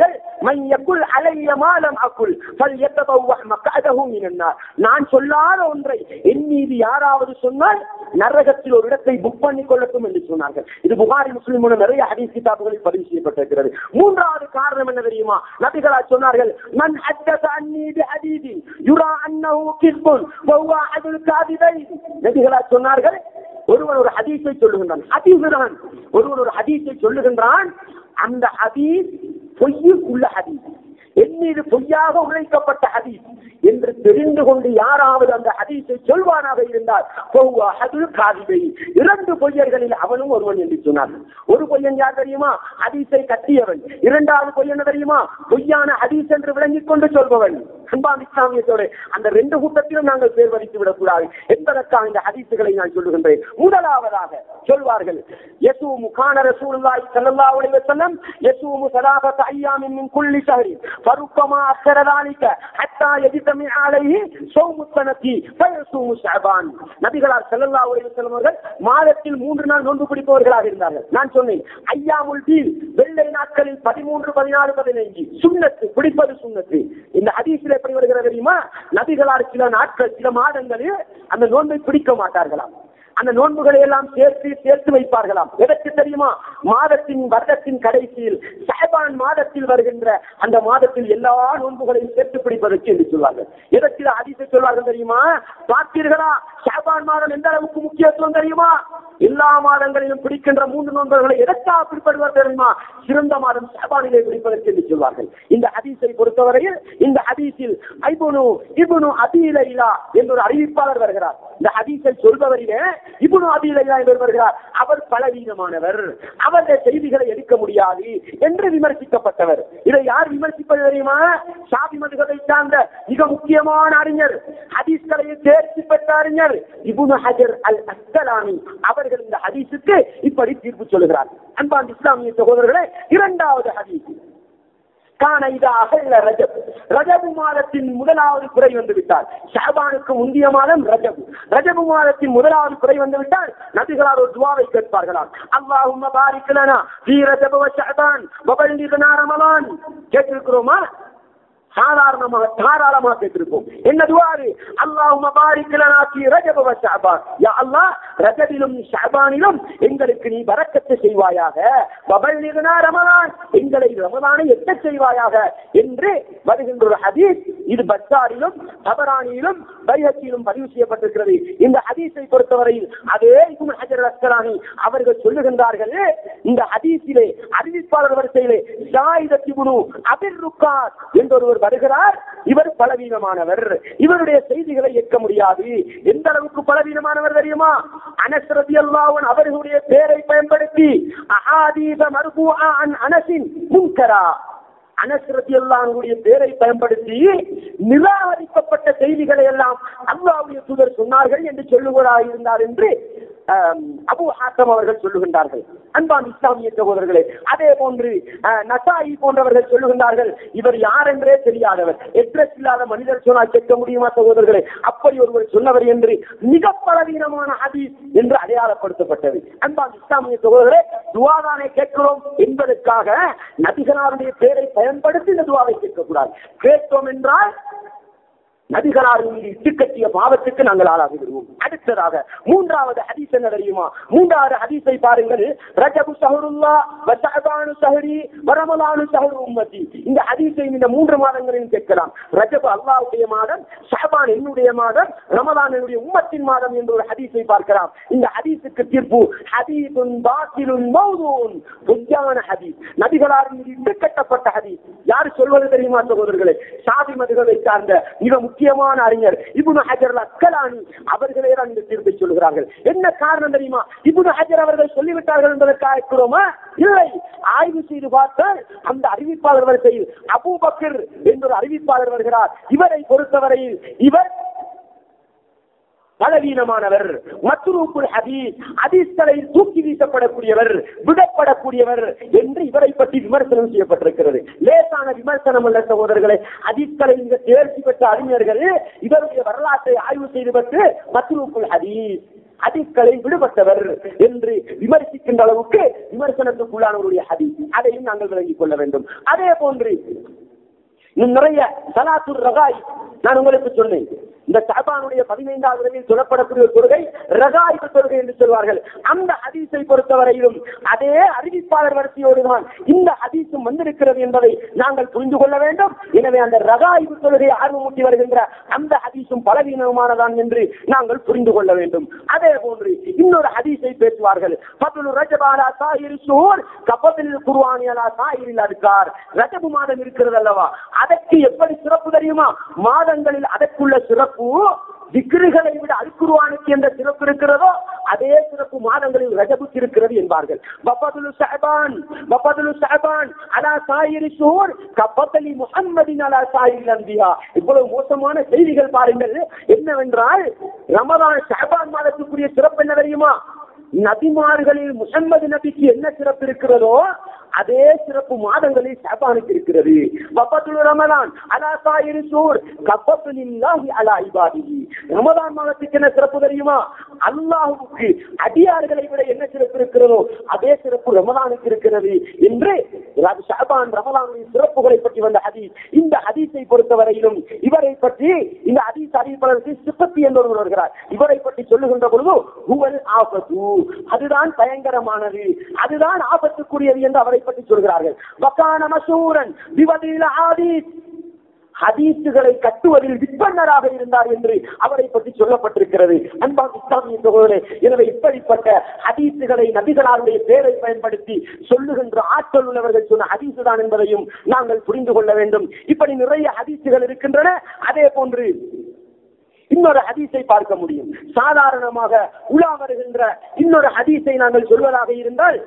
மன் யகுல் அலைய மாலம் அகுல் ஃபல்யத்தபவ்வ மக்அதஹு மினன்னார் நான் சொல்லாத ஒன்றை என் மீது யாராவது சொன்னால் நரகத்தில் ஒரு இடத்தை புக் பண்ணி கொள்ளட்டும் என்று சொன்னார்கள் இது புகாரி முஸ்லிம் மூலம் நிறைய ஹதீஸ் கிதாபுகளில் பதிவு செய்யப்பட்டிருக்கிறது மூன்றாவது காரணம் என்ன தெரியுமா நபிகளா சொன்னார்கள் மன் ஹத்தஸ அன்னி பிஹதீதி யுரா அன்னஹு கிஸ்புன் வஹுவ அஹதுல் காதிபைன் நபிகளா சொன்னார்கள் ஒருவன் ஒரு ஹதீஸை சொல்லுகின்றான் ஹதீஸ் தான் ஒருவன் ஒரு ஹதீஸை சொல்லுகின்றான் அந்த ஹதீஸ் பொய்யில் உள்ள ஹதீஸ் என் மீது பொய்யாக உழைக்கப்பட்ட ஹதீஸ் என்று தெரிந்து கொண்டு யாராவது அந்த ஹதீஸை சொல்வானாக இருந்தால் பொவ்வா ஹதுல் காதிபை இரண்டு பொய்யர்களில் அவனும் ஒருவன் என்று சொன்னார் ஒரு பொய்யன் யார் தெரியுமா ஹதீஸை கட்டியவன் இரண்டாவது பொய்யன் தெரியுமா பொய்யான ஹதீஸ் என்று விளங்கிக் கொண்டு சொல்பவன் அன்பான் இஸ்லாமியத்தோட அந்த ரெண்டு கூட்டத்திலும் நாங்கள் பேர் வரித்து விடக்கூடாது என்பதற்காக இந்த ஹதீசுகளை நான் சொல்லுகின்றேன் முதலாவதாக சொல்வார்கள் யசூமு கான ரசூலுல்லாஹி ஸல்லல்லாஹு அலைஹி வஸல்லம் யசூமு ஸலாஸத அய்யாமின் மின் குல்லி ஷஹரி ஃபருக்கமா அக்ஸர ذلك حتى يجتمع عليه صوم السنة فيصوم شعبان நபிகளார் ஸல்லல்லாஹு அலைஹி வஸல்லம் அவர்கள் மாதத்தில் மூன்று நாள் நோன்பு பிடிப்பவர்களாக இருந்தார்கள் நான் சொன்னேன் ஐயாமுல் பீல் வெள்ளை நாட்களில் பதிமூன்று பதினாறு பதினைஞ்சு சுண்ணத்து பிடிப்பது சுண்ணத்து இந்த ஹதீஸில் எப்படி வருகிறது தெரியுமா நபிகளார் சில நாட்கள் சில மாதங்களில் அந்த நோன்பை பிடிக்க மாட்டார்களாம் அந்த நோன்புகளை எல்லாம் சேர்த்து சேர்த்து வைப்பார்களாம் எதற்கு தெரியுமா மாதத்தின் வருடத்தின் கடைசியில் சாபான் மாதத்தில் வருகின்ற அந்த மாதத்தில் எல்லா நோன்புகளையும் சேர்த்து பிடிப்பதற்கு என்று சொல்வார்கள் எதற்கு அதிசய சொல்வார்கள் தெரியுமா பார்த்தீர்களா சாபான் மாதம் எந்த அளவுக்கு முக்கியத்துவம் தெரியுமா எல்லா மாதங்களிலும் பிடிக்கின்ற மூன்று நோன்புகளை எதற்காக பிடிப்படுவார் தெரியுமா சிறந்த மாதம் சாபானிலே பிடிப்பதற்கு என்று சொல்வார்கள் இந்த ஹதீஸை பொறுத்தவரையில் இந்த ஹதீஸில் ஐபுனு இபுனு அபிலைலா என்ற ஒரு அறிவிப்பாளர் வருகிறார் இந்த ஹதீஸை சொல்பவரிலே இபுனு அபிலைலா என்று வருகிறார் அவர் பலவீனமானவர் அவருடைய செய்திகளை எடுக்க முடியாது என்று விமர்சிக்கப்பட்டவர் இதை யார் விமர்சிப்பது தெரியுமா சாதி மதுகதை சார்ந்த மிக முக்கியமான அறிஞர் ஹதீஸ்களை தேர்ச்சி பெற்ற அறிஞர் இபுனு ஹஜர் அல் அஸ்கலானி அவர்கள் இந்த ஹதீஸுக்கு இப்படி தீர்ப்பு சொல்லுகிறார் அன்பான் இஸ்லாமிய சகோதரர்களே இரண்டாவது ஹதீஸ் காண இதாக ரஜப் ரஜபு மாதத்தின் முதலாவது குறை வந்து விட்டால் ஷாபானுக்கு முந்திய மாதம் ரஜபு ரஜபு மாதத்தின் முதலாவது குறை வந்து விட்டால் நபிகளார் ஒரு துவாவை கேட்பார்களாம் அல்லாஹும் பாரிக்கலனா ஃபீ ரஜப வ ஷஅபான் வ பல்லிக்னா ரமலான் கேட்டிருக்கிறோமா சாதாரணமாக தாராளமாக கேட்டிருப்போம் என்ன துவாரு அல்லாஹும்ம பாரிக் லனா ஃபீ ரஜப வ ஷஅபான் யா அல்லாஹ் ரஜபிலும் ஷஅபானிலும் எங்களுக்கு நீ பரக்கத்து செய்வாயாக வபல்லிக்னா ரமலான் எங்களை ரமலானை எட்ட செய்வாயாக என்று வருகின்ற ஒரு ஹதீஸ் இது பச்சாரிலும் தபரானியிலும் பைஹத்தியிலும் பதிவு செய்யப்பட்டிருக்கிறது இந்த ஹதீஸை பொறுத்தவரையில் அதே இப்னு ஹஜர் அஸ்கலானி அவர்கள் சொல்லுகின்றார்கள் இந்த ஹதீஸிலே அறிவிப்பாளர் வரிசையிலே ஷாயிதத் இப்னு அபிர் ருக்காத் என்ற ஒருவர் வருகிறார் இவர் பலவீனமானவர் இவருடைய செய்திகளை ஏற்க முடியாது எந்த அளவுக்கு பலவீனமானவர் தெரியுமா அனஸ் ரலியல்லாஹு அன்ஹு அவர்களுடைய பெயரை பயன்படுத்தி அஹாதீஸ மர்ஃபூஆ அன் அனஸின் முன்கரா அனஸ் ரலியல்லாஹுடைய பெயரை பயன்படுத்தி நிராகரிக்கப்பட்ட செய்திகளை எல்லாம் அல்லாஹ்வுடைய தூதர் சொன்னார்கள் என்று சொல்லுவதாக இருந்தார் என்று ஆம், அபு ஹாத்தம் அவர்கள் சொல்லுகின்றார்கள் அன்பான் இஸ்லாமிய சகோதரர்களே அதே போன்று அஹ், நசாயி போன்றவர்கள் சொல்லுகின்றார்கள் இவர் யார் என்றே தெரியாதவர் எட்ரஸ் இல்லாத மனிதர் சொன்னால் கேட்க முடியுமா சகோதரர்களே அப்படி ஒருவர் சொன்னவர் என்று மிக பலவீனமான ஹதீஸ் என்று அடையாளப்படுத்தப்பட்டது அன்பான் இஸ்லாமிய சகோதரர்களே துவாதானே கேட்கிறோம் என்பதற்காக நபிகளாருடைய பெயரை பயன்படுத்தி இந்த துவாவை கேட்கக்கூடாது கேட்டோம் என்றால் நபிகளார் மீது இட்டுக்கட்டிய பாவத்துக்கு நாங்கள் ஆளாகி விடுவோம் அடுத்ததாக மூன்றாவது ஹதீஸ் என்ன தெரியுமா மூன்றாவது ஹதீஸை பாருங்கள் ரஜபு சஹருல்லா வசஹபானு சஹரி வரமலானு சஹரு உம்மதி இந்த ஹதீஸை இந்த மூன்று மாதங்களிலும் கேட்கலாம் ரஜபு அல்லாஹ்வுடைய மாதம் ஷஹபான் என்னுடைய மாதம் ரமலான் என்னுடைய உம்மத்தின் மாதம் என்ற ஒரு ஹதீஸை பார்க்கலாம் இந்த ஹதீஸுக்கு தீர்ப்பு ஹதீஸுன் பாத்திலுன் மௌதூன் பொய்யான ஹதீஸ் நபிகளார் மீது இட்டுக்கட்டப்பட்ட ஹதீஸ் யார் சொல்வது தெரியுமா சகோதரர்களே சாதி மதுகளை சார்ந்த மிக முக்கியமான அறிஞர் இப்னு ஹஜர் அஸ்கலானி அவர்களே தான் இந்த தீர்ப்பை சொல்கிறார்கள் என்ன காரணம் தெரியுமா இப்னு ஹஜர் அவர்கள் சொல்லிவிட்டார்கள் என்பதற்காக இருக்கிறோமா இல்லை ஆய்வு செய்து பார்த்தால் அந்த அறிவிப்பாளர் வரிசையில் அபூபக்கர் என்ற ஒரு அறிவிப்பாளர் வருகிறார் இவரை பொறுத்தவரையில் இவர் பலவீனமானவர் மத்துரூக்குல் ஹதீஸ் ஹதீஸ்களை தூக்கி வீசப்படக்கூடியவர் விடப்படக்கூடியவர் என்று இவரை பற்றி விமர்சனம் செய்யப்பட்டிருக்கிறது லேசான விமர்சனம் அல்ல சகோதரர்களே ஹதீஸ்களை மிக தேர்ச்சி பெற்ற அறிஞர்கள் இவருடைய வரலாற்றை ஆய்வு செய்து பெற்று மத்துரூக்குல் ஹதீஸ் ஹதீஸ்களை விடுபட்டவர் என்று விமர்சிக்கின்ற அளவுக்கு விமர்சனத்துக்குள்ளானவருடைய ஹதீஸ் அதையும் நாங்கள் விளங்கிக் கொள்ள வேண்டும் அதே போன்று இன்னும் நிறைய சலாத்துர் ரகாய் நான் உங்களுக்கு சொன்னேன் இந்த ஷாபானுடைய பதினைந்தாவது இரவில் சொல்லப்படக்கூடிய ஒரு தொழுகை ரகாய்வு தொழுகை என்று சொல்வார்கள் அந்த ஹதீஸை பொறுத்தவரையிலும் அதே அறிவிப்பாளர் வரிசையோடு தான் இந்த ஹதீஸும் வந்திருக்கிறது என்பதை நாங்கள் புரிந்து கொள்ள வேண்டும் எனவே அந்த ரகாய்வு தொழுகை ஆர்வமூட்டி வருகின்ற அந்த ஹதீஸும் பலவீனமானதான் என்று நாங்கள் புரிந்து கொள்ள வேண்டும் அதே போன்று இன்னொரு ஹதீஸை பேசுவார்கள் பத்துலு ரஜபாலா சாயிர் சூர் கப்பத்தில் குருவானி அலா சாயிரில் அதுக்கார் ரஜபு மாதம் இருக்கிறது அல்லவா அதற்கு எப்படி சிறப்பு தெரியுமா மாதங்களில் அதற்குள்ள சிறப்பு திக்ருகளை விட அல்குருவானுக்கு என்ற சிறப்பு இருக்கிறதோ அதே சிறப்பு மாதங்களில் ரஜபுக்கு இருக்கிறது என்பார்கள் பப்பதுலு சஹபான் பப்பதுலு சஹபான் அலா சாயிரி சூர் கப்பத்தலி முஹம்மதின் அலா சாயிரி அம்பியா இவ்வளவு மோசமான செய்திகள் பாருங்கள் என்னவென்றால் ரமதான் ஷஹபான் மாதத்துக்குரிய சிறப்பு என்ன தெரியுமா நபிமார்களில் முகம்மது நபிக்கு என்ன சிறப்பு இருக்கிறதோ அதே சிறப்பு மாதங்களில் ஷாபானுக்கு இருக்கிறது வப்பத்துல் ரமலான் அலா சாயிரி சூர் கப்பத்துலில்லாஹி அலா இபாதிஹி ரமலான் மாதத்துக்கு என்ன சிறப்பு தெரியுமா அல்லாஹ்வுக்கு அடியார்களை விட என்ன சிறப்பு இருக்கிறதோ அதே சிறப்பு ரமலானுக்கு இருக்கிறது என்று அது ஷாபான் ரமலானுடைய சிறப்புகளை பற்றி வந்த ஹதீஸ் இந்த ஹதீஸை பொறுத்தவரையிலும் இவரை பற்றி இந்த ஹதீஸ் அறிவிப்பாளருக்கு சிப்பத்தி என்பவர் வருகிறார் இவரை பற்றி சொல்லுகின்ற பொழுது உங்கள் ஆபத்து அதுதான் பயங்கரமானது அதுதான் ஆபத்துக்குரியது என்று அவரை பற்றி சொல்கிறார்கள் வக்கான மசூரன் விவதில் ஆதீஸ் ஹதீசுகளை கட்டுவதில் விற்பனராக இருந்தார் என்று அவரை பற்றி சொல்லப்பட்டிருக்கிறது அன்பான் இஸ்லாமிய சகோதரே எனவே இப்படிப்பட்ட ஹதீசுகளை நபிகளாருடைய பேரை பயன்படுத்தி சொல்லுகின்ற ஆற்றல் உள்ளவர்கள் சொன்ன ஹதீசு தான் என்பதையும் நாங்கள் புரிந்து கொள்ள வேண்டும் இப்படி நிறைய ஹதீசுகள் இருக்கின்றன அதே போன்று இன்னொரு ஹதீஸை பார்க்க முடியும் சாதாரணமாக உலா வருகின்ற இன்னொரு ஹதீஸை நாங்கள் சொல்வதாக இருந்தால்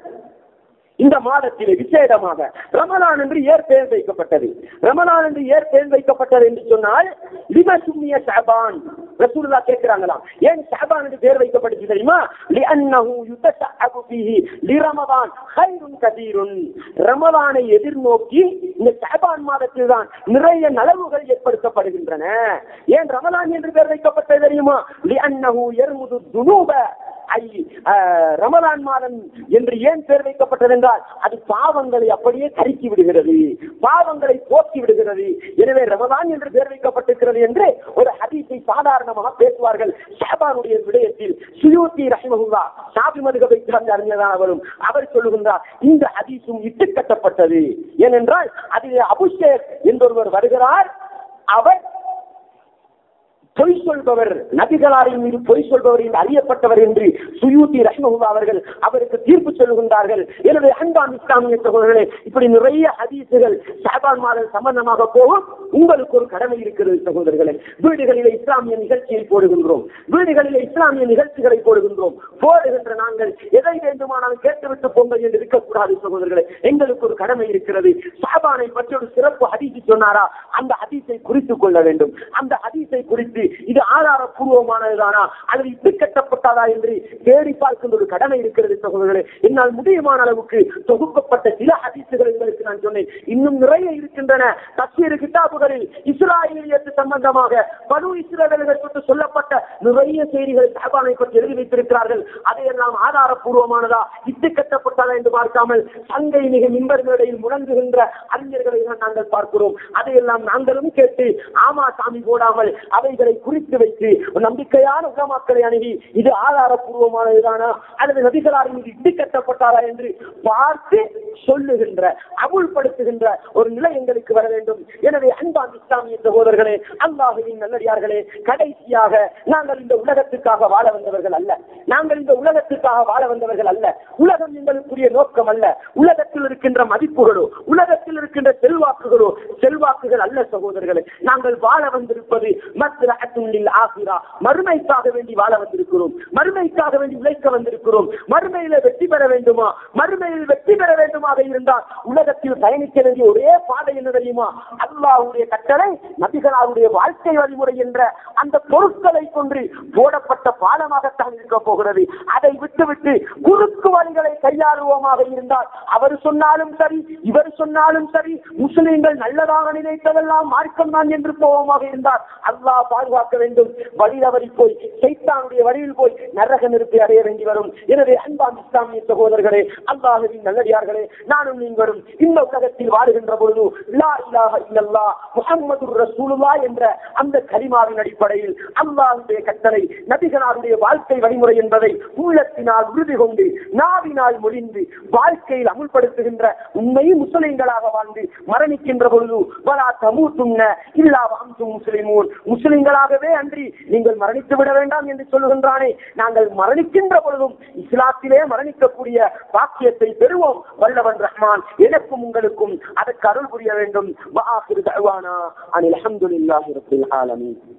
இந்த மாதத்திலே விசேடமாக ரமலான் என்று ஏர் பெயர் வைக்கப்பட்டது ரமலான் என்று ஏர் பெயர் வைக்கப்பட்டது என்று சொன்னால் லிம சும்மிய ஷாபான் ரசூலுல்லாஹ் கேட்கிறாங்களாம் ஏன் ஷாபான் என்று பெயர் வைக்கப்பட்டது தெரியுமா லிஅன்னஹு யுதஷஅபு ஃபீஹி லிரமதான் கைருன் கதீருன் ரமலானை எதிர்நோக்கி இந்த ஷாபான் மாதத்தில் தான் நிறைய நலவுகள் ஏற்படுத்தப்படுகின்றன ஏன் ரமலான் என்று பெயர் வைக்கப்பட்டது தெரியுமா லிஅன்னஹு யர்முது துனூப ஐ அஹ், ரமலான் மாதம் என்று ஏன் பேர் வைக்கப்பட்டது என்றால் அது பாவங்களை அப்படியே கருக்கி விடுகிறது பாவங்களை போக்கி விடுகிறது எனவே ரமலான் என்று பேர் வைக்கப்பட்டிருக்கிறது என்று ஒரு ஹதீஸை சாதாரணமாக பேசுவார்கள் ஷாபானுடைய விடயத்தில் சுயூத்தி ரஹிமஹுல்லா ஷாபி மதுகபை சிறந்த அறிஞரான அவரும் அவர் சொல்லுகின்றார் இந்த ஹதீஸும் இட்டு கட்டப்பட்டது ஏனென்றால் அதில் அபுஷேக் என்றொருவர் வருகிறார் அவர் பொய் சொல்பவர் நபிகளாரின் மீது பொய் சொல்பவர் என்று அறியப்பட்டவர் என்று சுயூத்தி ரஹ்மஹுல்லா அவர்கள் அவருக்கு தீர்ப்பு சொல்லுகின்றார்கள் எனவே அன்பான் இஸ்லாமிய சகோதரர்களே இப்படி நிறைய ஹதீசுகள் ஷாபான் மாதம் சம்பந்தமாக போகும் உங்களுக்கு ஒரு கடமை இருக்கிறது சகோதரர்களே வீடுகளிலே இஸ்லாமிய நிகழ்ச்சியை போடுகின்றோம் வீடுகளிலே இஸ்லாமிய நிகழ்ச்சிகளை போடுகின்றோம் போடுகின்ற நாங்கள் எதை வேண்டுமானாலும் கேட்டுவிட்டு போங்கள் என்று இருக்கக்கூடாது சகோதரர்களே எங்களுக்கு ஒரு கடமை இருக்கிறது ஷாபானை பற்றி ஒரு சிறப்பு ஹதீஸ் சொன்னாரா அந்த ஹதீஸை குறித்துக் கொள்ள வேண்டும் அந்த ஹதீஸை குறித்து இது ஆதாரப்பூர்வமானதுதானா அல்லது இட்டு கட்டப்பட்டதா என்று தேடி பார்க்கின்ற ஒரு கடமை இருக்கிறது சகோதரர்களே என்னால் முடியுமான அளவுக்கு தொகுக்கப்பட்ட சில ஹதீசுகள் உங்களுக்கு நான் சொன்னேன் இன்னும் நிறைய இருக்கின்றன தஸ்வீர் கிதாபுகளில் இஸ்ராயலியத்து சம்பந்தமாக பனு இஸ்ரேலர்கள் பற்றி சொல்லப்பட்ட நிறைய செய்திகளை சாபானை பற்றி எழுதி வைத்திருக்கிறார்கள் அதையெல்லாம் ஆதாரப்பூர்வமானதா இட்டு கட்டப்பட்டதா என்று பார்க்காமல் சங்கை மிக மின்பர்களிடையில் முழங்குகின்ற அறிஞர்களை தான் நாங்கள் பார்க்கிறோம் அதையெல்லாம் நாங்களும் கேட்டு ஆமா சாமி போடாமல் அவைகளை குறித்து வைத்து ஒரு நம்பிக்கையான உலமாக்களை அணுகி இது ஆதாரப்பூர்வமானதுதானா அல்லது நபிகளாரின் மீது இட்டு கட்டப்பட்டாரா என்று பார்த்து சொல்லுகின்ற அமுல்படுத்துகின்ற ஒரு நிலை எங்களுக்கு வர வேண்டும் எனவே அன்பான் இஸ்லாமிய சகோதரர்களே அல்லாஹுவின் நல்லடியார்களே கடைசியாக நாங்கள் இந்த உலகத்துக்காக வாழ வந்தவர்கள் அல்ல நாங்கள் இந்த உலகத்துக்காக வாழ வந்தவர்கள் அல்ல உலகம் எங்களுக்குரிய நோக்கம் அல்ல உலகத்தில் இருக்கின்ற மதிப்புகளோ உலகத்தில் இருக்கின்ற செல்வாக்குகளோ செல்வாக்குகள் அல்ல சகோதரர்களே நாங்கள் வாழ வந்திருப்பது மத்ரஅத்துல் ஆகிரா மறுமைக்காக வேண்டி வாழ வந்திருக்கிறோம் மறுமைக்காக வேண்டி உழைக்க வந்திருக்கிறோம் மறுமையில வெற்றி பெற வேண்டுமா மறுமையில் வெற்றி பெற வேண்டுமாக இருந்தால் உலகத்தில் பயணிக்க வேண்டிய ஒரே பாதை என்ன தெரியுமா அல்லாஹ்வுடைய கட்டளை நபிகளாருடைய வாழ்க்கை வழிமுறை என்ற அந்த பொருட்களை கொண்டு போடப்பட்ட பாலமாகத்தான் இருக்க போகிறது அதை விட்டுவிட்டு குறுக்கு வழிகளை கையாளுவோமாக இருந்தால் அவர் சொன்னாலும் சரி இவர் சொன்னாலும் சரி முஸ்லிம்கள் நல்லதாக நினைத்ததெல்லாம் மார்க்கம் தான் என்று போவோமாக இருந்தால் அல்லாஹ் பாதுகாக்க வேண்டும் வழி தவறி போய் சைத்தானுடைய வழியில் போய் நரக நிறுத்தி அடைய வேண்டி வரும் எனவே அன்பான் இஸ்லாமிய சகோதரர்களே அல்லாஹுவின் நல்லடியார்களே நானும் நீங்களும் இந்த உலகத்தில் வாழுகின்ற பொழுது லா இலாஹ இல்லல்லாஹ் முகம்மது ரசூலுல்லா என்ற அந்த கரிமாவின் அடிப்படையில் அல்லாஹுடைய கட்டளை நபிகளாருடைய வாழ்க்கை வழிமுறை என்பதை உள்ளத்தினால் உறுதி கொண்டு நாவினால் மொழிந்து வாழ்க்கையில் அமுல்படுத்துகின்ற உண்மை முஸ்லிம்களாக வாழ்ந்து மரணிக்கின்ற பொழுது வலா தமூத்துன்ன இல்லா வாம்சும் முஸ்லிமூன் முஸ்லிம்களாகவே அன்றி நீங்கள் மரணித்து விட வேண்டாம் என்று சொல்லுகின்றானே நாங்கள் மரணிக்கின்ற பொழுதும் இஸ்லாத்திலே மரணிக்கக்கூடிய பாக்கியத்தை பெறுவோம் வல்லவன் ரஹ்மான் எனக்கும் உங்களுக்கும் அதற்கு அருள் புரிய வேண்டும் வாஹிர் தஅவானா அனில் அல்ஹம்துலில்லாஹி ரப்பில் ஆலமீன்